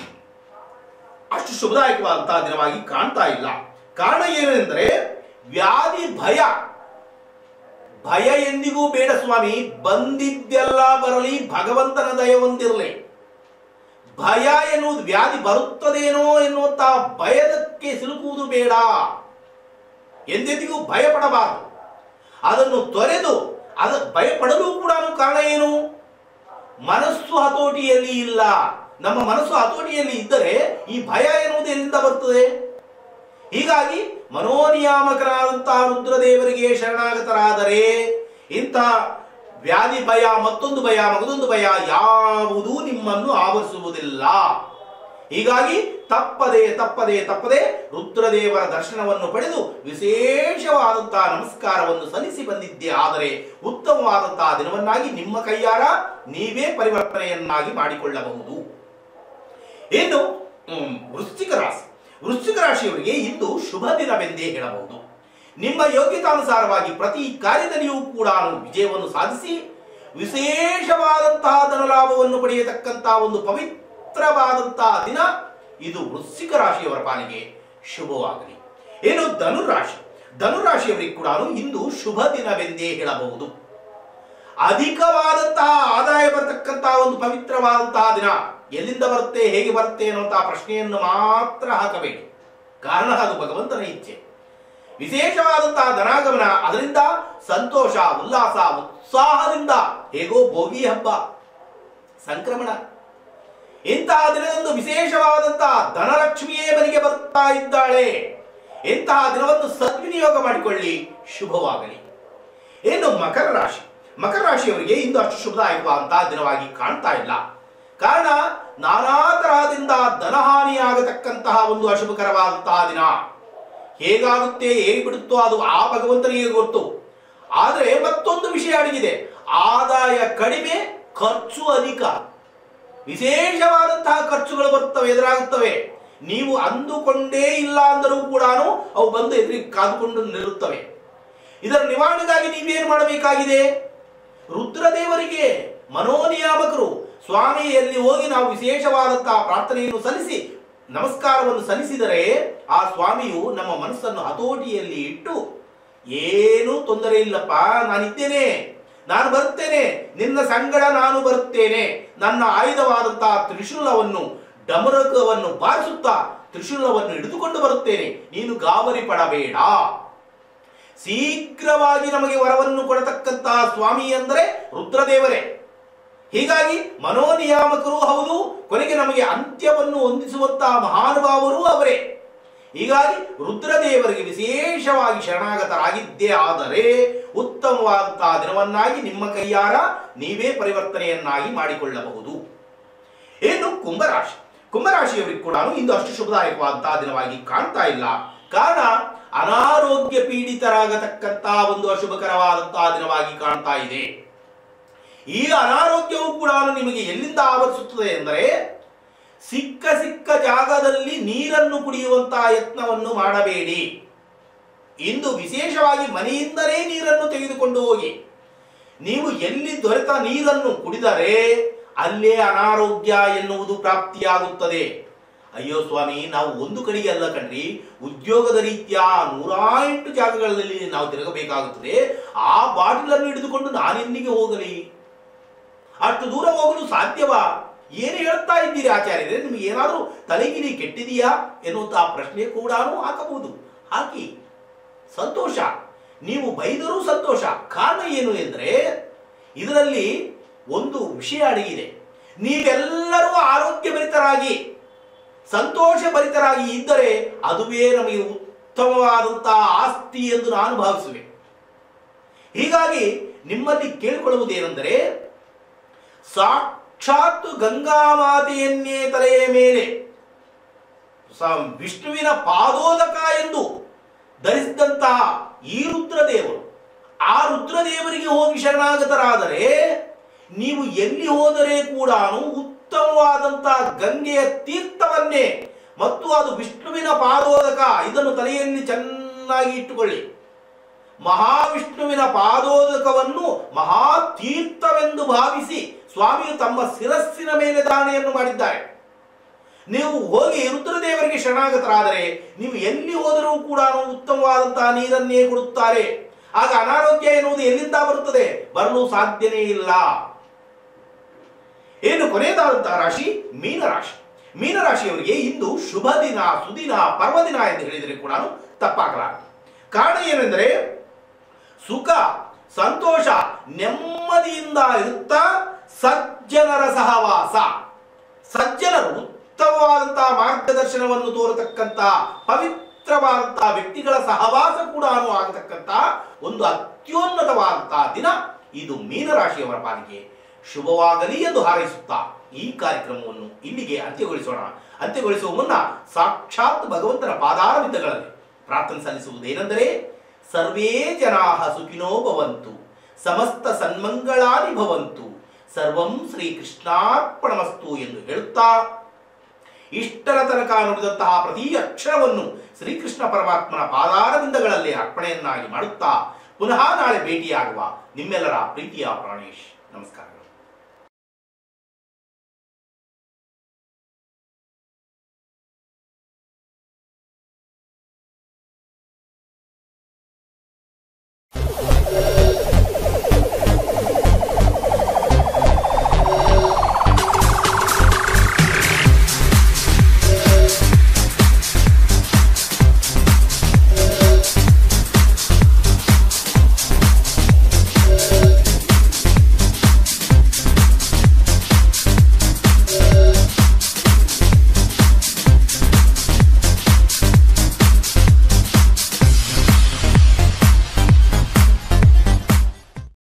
ಅಷ್ಟು ಶುಭದಾಯಕವಾದಂತಹ ದಿನವಾಗಿ ಕಾಣ್ತಾ ಇಲ್ಲ ಕಾರಣ ಏನೆಂದರೆ ವ್ಯಾಧಿ ಭಯ ಭಯ ಎಂದಿಗೂ ಬೇಡ ಸ್ವಾಮಿ ಬಂದಿದ್ದೆಲ್ಲ ಬರಲಿ ಭಗವಂತನ ದಯ ಹೊಂದಿರಲಿ ಭಯ ಎನ್ನುವುದು ವ್ಯಾಧಿ ಬರುತ್ತದೇನೋ ಎನ್ನುವಂತ ಭಯದಕ್ಕೆ ಸಿಲುಕುವುದು ಬೇಡ ಎಂದೆಂದಿಗೂ ಭಯ ಪಡಬಾರದು ಅದನ್ನು ತೊರೆದು ಅದ ಭಯ ಪಡಲು ಕೂಡ ಕಾರಣ ಏನು ಮನಸ್ಸು ಹತೋಟಿಯಲ್ಲಿ ಇಲ್ಲ ನಮ್ಮ ಮನಸ್ಸು ಹತೋಟಿಯಲ್ಲಿ ಇದ್ದರೆ ಈ ಭಯ ಎನ್ನುವುದು ಎಲ್ಲಿಂದ ಬರ್ತದೆ ಹೀಗಾಗಿ ಮನೋನಿಯಾಮಕರಾದಂತಹ ರುದ್ರದೇವರಿಗೆ ಶರಣಾಗತರಾದರೆ ಇಂತಹ ವ್ಯಾಧಿ ಭಯ ಮತ್ತೊಂದು ಭಯ ಮಗದೊಂದು ಭಯ ಯಾವುದೂ ನಿಮ್ಮನ್ನು ಆವರಿಸುವುದಿಲ್ಲ ಹೀಗಾಗಿ ತಪ್ಪದೆ ತಪ್ಪದೆ ತಪ್ಪದೆ ರುದ್ರದೇವರ ದರ್ಶನವನ್ನು ಪಡೆದು ವಿಶೇಷವಾದಂತಹ ನಮಸ್ಕಾರವನ್ನು ಸಲ್ಲಿಸಿ ಬಂದಿದ್ದೆ ಆದರೆ ಉತ್ತಮವಾದಂತಹ ದಿನವನ್ನಾಗಿ ನಿಮ್ಮ ಕೈಯಾರ ನೀವೇ ಪರಿವರ್ತನೆಯನ್ನಾಗಿ ಮಾಡಿಕೊಳ್ಳಬಹುದು ಇನ್ನು ಹ್ಮ್, ವೃಶ್ಚಿಕ ರಾಶಿ ವೃಶ್ಚಿಕ ರಾಶಿಯವರಿಗೆ ಇಂದು ಶುಭ ದಿನವೆಂದೇ ಹೇಳಬಹುದು ನಿಮ್ಮ ಯೋಗ್ಯತಾನುಸಾರವಾಗಿ ಪ್ರತಿ ಕಾರ್ಯದಲ್ಲಿಯೂ ಕೂಡ ವಿಜಯವನ್ನು ಸಾಧಿಸಿ ವಿಶೇಷವಾದಂತಹ ಧನಲಾಭವನ್ನು ಪಡೆಯತಕ್ಕಂತಹ ಒಂದು ಪವಿತ್ರವಾದಂತಹ ದಿನ ಇದು ವೃಶ್ಚಿಕ ರಾಶಿಯವರ ಪಾಲಿಗೆ ಶುಭವಾಗಲಿ ಏನು ಧನುರಾಶಿ ಧನುರಾಶಿಯವರಿಗೆ ಕೂಡ ಇಂದು ಶುಭ ದಿನವೆಂದೇ ಹೇಳಬಹುದು ಅಧಿಕವಾದಂತಹ ಆದಾಯ ಬರತಕ್ಕಂತಹ ಒಂದು ಪವಿತ್ರವಾದಂತಹ ದಿನ ಎಲ್ಲಿಂದ ಬರುತ್ತೆ ಹೇಗೆ ಬರುತ್ತೆ ಅನ್ನುವಂತಹ ಪ್ರಶ್ನೆಯನ್ನು ಮಾತ್ರ ಹಾಕಬೇಡಿ ಕಾರಣ ಅದು ಭಗವಂತನ ಇಚ್ಛೆ ವಿಶೇಷವಾದಂತಹ ಧನಾಗಮನ ಅದರಿಂದ ಸಂತೋಷ ಉಲ್ಲಾಸ ಉತ್ಸಾಹದಿಂದ ಹೇಗೋ ಭೋಗಿ ಹಬ್ಬ ಸಂಕ್ರಮಣ ಇಂತಹ ದಿನದಂದು ವಿಶೇಷವಾದಂತಹ ಧನಲಕ್ಷ್ಮಿಯೇ ಮನೆಗೆ ಬರ್ತಾ ಇದ್ದಾಳೆ ಇಂತಹ ದಿನವನ್ನು ಸದ್ವಿನಿಯೋಗ ಮಾಡಿಕೊಳ್ಳಿ ಶುಭವಾಗಲಿ ಇನ್ನು ಮಕರ ರಾಶಿ ಮಕರ ರಾಶಿಯವರಿಗೆ ಇಂದು ಅಷ್ಟು ಶುಭದಾಯಕವಾದಂತಹ ದಿನವಾಗಿ ಕಾಣ್ತಾ ಇಲ್ಲ ಕಾರಣ ನಾನಾ ತರಹದಿಂದ ಧನಹಾನಿಯಾಗತಕ್ಕಂತಹ ಒಂದು ಅಶುಭಕರವಾದಂತಹ ದಿನ ಹೇಗಾಗುತ್ತೆ ಹೇಗೆ ಬಿಡುತ್ತೋ ಅದು ಆ ಭಗವಂತನಿಗೆ ಗೊತ್ತು ಆದರೆ ಮತ್ತೊಂದು ವಿಷಯ ಅಡಗಿದೆ ಆದಾಯ ಕಡಿಮೆ ಖರ್ಚು ಅಧಿಕ ವಿಶೇಷವಾದಂತಹ ಖರ್ಚುಗಳು ಬರುತ್ತವೆ ಎದುರಾಗುತ್ತವೆ ನೀವು ಅಂದುಕೊಂಡೇ ಇಲ್ಲ ಅಂದರೂ ಕೂಡ ಅವು ಬಂದು ಎದುರಿಗೆ ಕಾದುಕೊಂಡು ನಿಲ್ಲುತ್ತವೆ ಇದರ ನಿವಾರಣೆಗಾಗಿ ನೀವೇನು ಮಾಡಬೇಕಾಗಿದೆ ರುದ್ರದೇವರಿಗೆ ಮನೋನಿಯಾಮಕರು ಸ್ವಾಮಿಯಲ್ಲಿ ಹೋಗಿ ನಾವು ವಿಶೇಷವಾದಂತಹ ಪ್ರಾರ್ಥನೆಯನ್ನು ಸಲ್ಲಿಸಿ ನಮಸ್ಕಾರವನ್ನು ಸಲ್ಲಿಸಿದರೆ ಆ ಸ್ವಾಮಿಯು ನಮ್ಮ ಮನಸ್ಸನ್ನು ಹತೋಟಿಯಲ್ಲಿ ಇಟ್ಟು ಏನೂ ತೊಂದರೆ ಇಲ್ಲಪ್ಪ ನಾನಿದ್ದೇನೆ ನಾನು ಬರುತ್ತೇನೆ ನಿನ್ನ ಸಂಗಡ ನಾನು ಬರುತ್ತೇನೆ ನನ್ನ ಆಯುಧವಾದಂತಹ ತ್ರಿಶೂಲವನ್ನು ಡಮರಕವನ್ನು ಬಾರಿಸುತ್ತಾ ತ್ರಿಶೂಲವನ್ನು ಹಿಡಿದುಕೊಂಡು ಬರುತ್ತೇನೆ ನೀನು ಗಾಬರಿ ಪಡಬೇಡ ಶೀಘ್ರವಾಗಿ ನಮಗೆ ವರವನ್ನು ಕೊಡತಕ್ಕಂತಹ ಸ್ವಾಮಿ ಅಂದರೆ ರುದ್ರದೇವರೇ ಹೀಗಾಗಿ ಮನೋನಿಯಾಮಕರು ಹೌದು ಕೊನೆಗೆ ನಮಗೆ ಅಂತ್ಯವನ್ನು ಹೊಂದಿಸುವಂತಹ ಮಹಾನುಭಾವರು ಅವರೇ ಹೀಗಾಗಿ ರುದ್ರದೇವರಿಗೆ ವಿಶೇಷವಾಗಿ ಶರಣಾಗತರಾಗಿದ್ದೇ ಆದರೆ ಉತ್ತಮವಾದಂತಹ ದಿನವನ್ನಾಗಿ ನಿಮ್ಮ ಕೈಯಾರ ನೀವೇ ಪರಿವರ್ತನೆಯನ್ನಾಗಿ ಮಾಡಿಕೊಳ್ಳಬಹುದು ಇನ್ನು ಕುಂಭರಾಶಿ ಕುಂಭರಾಶಿಯವರಿಗೆ ಕೂಡ ಇಂದು ಅಷ್ಟು ಶುಭದಾಯಕವಾದಂತಹ ದಿನವಾಗಿ ಕಾಣ್ತಾ ಇಲ್ಲ ಕಾರಣ ಅನಾರೋಗ್ಯ ಪೀಡಿತರಾಗತಕ್ಕಂತಹ ಒಂದು ಅಶುಭಕರವಾದಂತಹ ದಿನವಾಗಿ ಕಾಣ್ತಾ ಇದೆ ಈ ಅನಾರೋಗ್ಯವು ಕೂಡ ನಿಮಗೆ ಎಲ್ಲಿಂದ ಆವರಿಸುತ್ತದೆ ಎಂದರೆ ಸಿಕ್ಕ ಸಿಕ್ಕ ಜಾಗದಲ್ಲಿ ನೀರನ್ನು ಕುಡಿಯುವಂತಹ ಯತ್ನವನ್ನು ಮಾಡಬೇಡಿ ಇಂದು ವಿಶೇಷವಾಗಿ ಮನೆಯಿಂದಲೇ ನೀರನ್ನು ತೆಗೆದುಕೊಂಡು ಹೋಗಿ ನೀವು ಎಲ್ಲಿ ದೊರೆತ ನೀರನ್ನು ಕುಡಿದರೆ ಅಲ್ಲೇ ಅನಾರೋಗ್ಯ ಎನ್ನುವುದು ಪ್ರಾಪ್ತಿಯಾಗುತ್ತದೆ ಅಯ್ಯೋ ಸ್ವಾಮಿ ನಾವು ಒಂದು ಕಡೆಗೆ ಅಲ್ಲ ಕಣ್ರಿ ಉದ್ಯೋಗದ ರೀತಿಯ ನೂರಾ ಎಂಟು ಜಾಗಗಳಲ್ಲಿ ನಾವು ತಿರುಗಬೇಕಾಗುತ್ತದೆ ಆ ಬಾಟಲನ್ನು ಹಿಡಿದುಕೊಂಡು ನಾನೆಲ್ಲಿಗೆ ಹೋಗಲಿ ಅಷ್ಟು ದೂರ ಹೋಗಲು ಸಾಧ್ಯವಾ ಏನು ಹೇಳ್ತಾ ಇದ್ದೀರಿ ಆಚಾರ್ಯರೇ ನಿಮ್ಗೆ ಏನಾದರೂ ತಲೆಗಿರಿ ಕೆಟ್ಟಿದೆಯಾ ಎನ್ನುವಂತಹ ಪ್ರಶ್ನೆ ಕೂಡ ಹಾಕಬಹುದು ಹಾಕಿ ಸಂತೋಷ ನೀವು ಬೈದರೂ ಸಂತೋಷ ಕಾರಣ ಏನು ಎಂದರೆ ಇದರಲ್ಲಿ ಒಂದು ವಿಷಯ ಅಡಗಿದೆ ನೀವೆಲ್ಲರೂ ಆರೋಗ್ಯಭರಿತರಾಗಿ ಸಂತೋಷ ಭರಿತರಾಗಿ ಇದ್ದರೆ ಅದುವೇ ನಮಗೆ ಉತ್ತಮವಾದಂತಹ ಆಸ್ತಿ ಎಂದು ನಾನು ಭಾವಿಸುವೆ ಹೀಗಾಗಿ ನಿಮ್ಮಲ್ಲಿ ಕೇಳಿಕೊಳ್ಳುವುದೇನೆಂದರೆ ಸಾಕ್ಷಾತ್ ಗಂಗಾಮಾತೆಯನ್ನೇ ತಲೆಯ ಮೇಲೆ ಸ- ವಿಷ್ಣುವಿನ ಪಾದೋದಕ ಎಂದು ಧರಿಸಿದಂತಹ ಈ ರುದ್ರದೇವರು ಆ ರುದ್ರದೇವರಿಗೆ ಹೋಗಿ ಶರಣಾಗತರಾದರೆ ನೀವು ಎಲ್ಲಿ ಹೋದರೆ ಕೂಡ ಉತ್ತಮವಾದಂತಹ ಗಂಗೆಯ ತೀರ್ಥವನ್ನೇ ಮತ್ತು ಅದು ವಿಷ್ಣುವಿನ ಪಾದೋದಕ ಇದನ್ನು ತಲೆಯಲ್ಲಿ ಚೆನ್ನಾಗಿ ಇಟ್ಟುಕೊಳ್ಳಿ ಮಹಾವಿಷ್ಣುವಿನ ಪಾದೋದಕವನ್ನು ಮಹಾತೀರ್ಥವೆಂದು ಭಾವಿಸಿ ಸ್ವಾಮಿಯು ತಮ್ಮ ಶಿರಸ್ಸಿನ ಮೇಲೆ ದಾನೆಯನ್ನು ಮಾಡಿದ್ದಾರೆ ನೀವು ಹೋಗಿ ರುದ್ರದೇವರಿಗೆ ಶರಣಾಗತರಾದರೆ ನೀವು ಎಲ್ಲಿ ಹೋದರೂ ಕೂಡ ಉತ್ತಮವಾದಂತಹ ನೀರನ್ನೇ ಕೊಡುತ್ತಾರೆ ಆಗ ಅನಾರೋಗ್ಯ ಎನ್ನುವುದು ಎಲ್ಲಿಂದ ಬರುತ್ತದೆ ಬರಲು ಸಾಧ್ಯನೇ ಇಲ್ಲ ಏನು ಕೊನೆಯದಾದಂತಹ ರಾಶಿ ಮೀನರಾಶಿ ಮೀನರಾಶಿಯವರಿಗೆ ಇಂದು ಶುಭ ದಿನ ಸುದಿನ ಪರ್ವದಿನ ಎಂದು ಹೇಳಿದರೆ ಕೂಡ ತಪ್ಪಾಗಲಾರದು ಕಾರಣ ಏನೆಂದರೆ ಸುಖ ಸಂತೋಷ ನೆಮ್ಮದಿಯಿಂದ ಇರುತ್ತಾ ಸಜ್ಜನರ ಸಹವಾಸ ಸಜ್ಜನರು ಉತ್ತಮವಾದಂತಹ ಮಾರ್ಗದರ್ಶನವನ್ನು ತೋರತಕ್ಕಂತಹ ಪವಿತ್ರವಾದಂತಹ ವ್ಯಕ್ತಿಗಳ ಸಹವಾಸ ಕೂಡ ಆಗತಕ್ಕಂತಹ ಒಂದು ಅತ್ಯುನ್ನತವಾದಂತಹ ದಿನ ಇದು ಮೀನರಾಶಿಯವರ ಪಾಲಿಗೆ ಶುಭವಾಗಲಿ ಎಂದು ಹಾರೈಸುತ್ತಾ ಈ ಕಾರ್ಯಕ್ರಮವನ್ನು ಇಲ್ಲಿಗೆ ಅಂತ್ಯಗೊಳಿಸೋಣ ಅಂತ್ಯಗೊಳಿಸುವ ಮುನ್ನ ಸಾಕ್ಷಾತ್ ಭಗವಂತನ ಪಾದಾರವಿಂದಗಳಲ್ಲಿ ಪ್ರಾರ್ಥನೆ ಸಲ್ಲಿಸುವುದೇನೆಂದರೆ ಸರ್ವೇ ಜನಾ ಸುಖಿನೋ ಭವಂತು ಸಮಸ್ತ ಸನ್ಮಂಗಳಾನಿ ಭವಂತು ಸರ್ವಂ ಶ್ರೀ ಕೃಷ್ಣಾರ್ಪಣಮಸ್ತು ಎಂದು ಹೇಳುತ್ತಾ ಇಷ್ಟರ ತನಕ ನುಡಿದಂತಹ ಪ್ರತಿ ಅಕ್ಷರವನ್ನು ಶ್ರೀಕೃಷ್ಣ ಪರಮಾತ್ಮನ ಪಾದಾರವಿಂದಗಳಲ್ಲಿ ಅರ್ಪಣೆಯನ್ನಾಗಿ ಮಾಡುತ್ತಾ ಪುನಃ ನಾಳೆ ಭೇಟಿಯಾಗುವ ನಿಮ್ಮೆಲ್ಲರ ಪ್ರೀತಿಯ ಪ್ರಾಣೇಶ್ ನಮಸ್ಕಾರ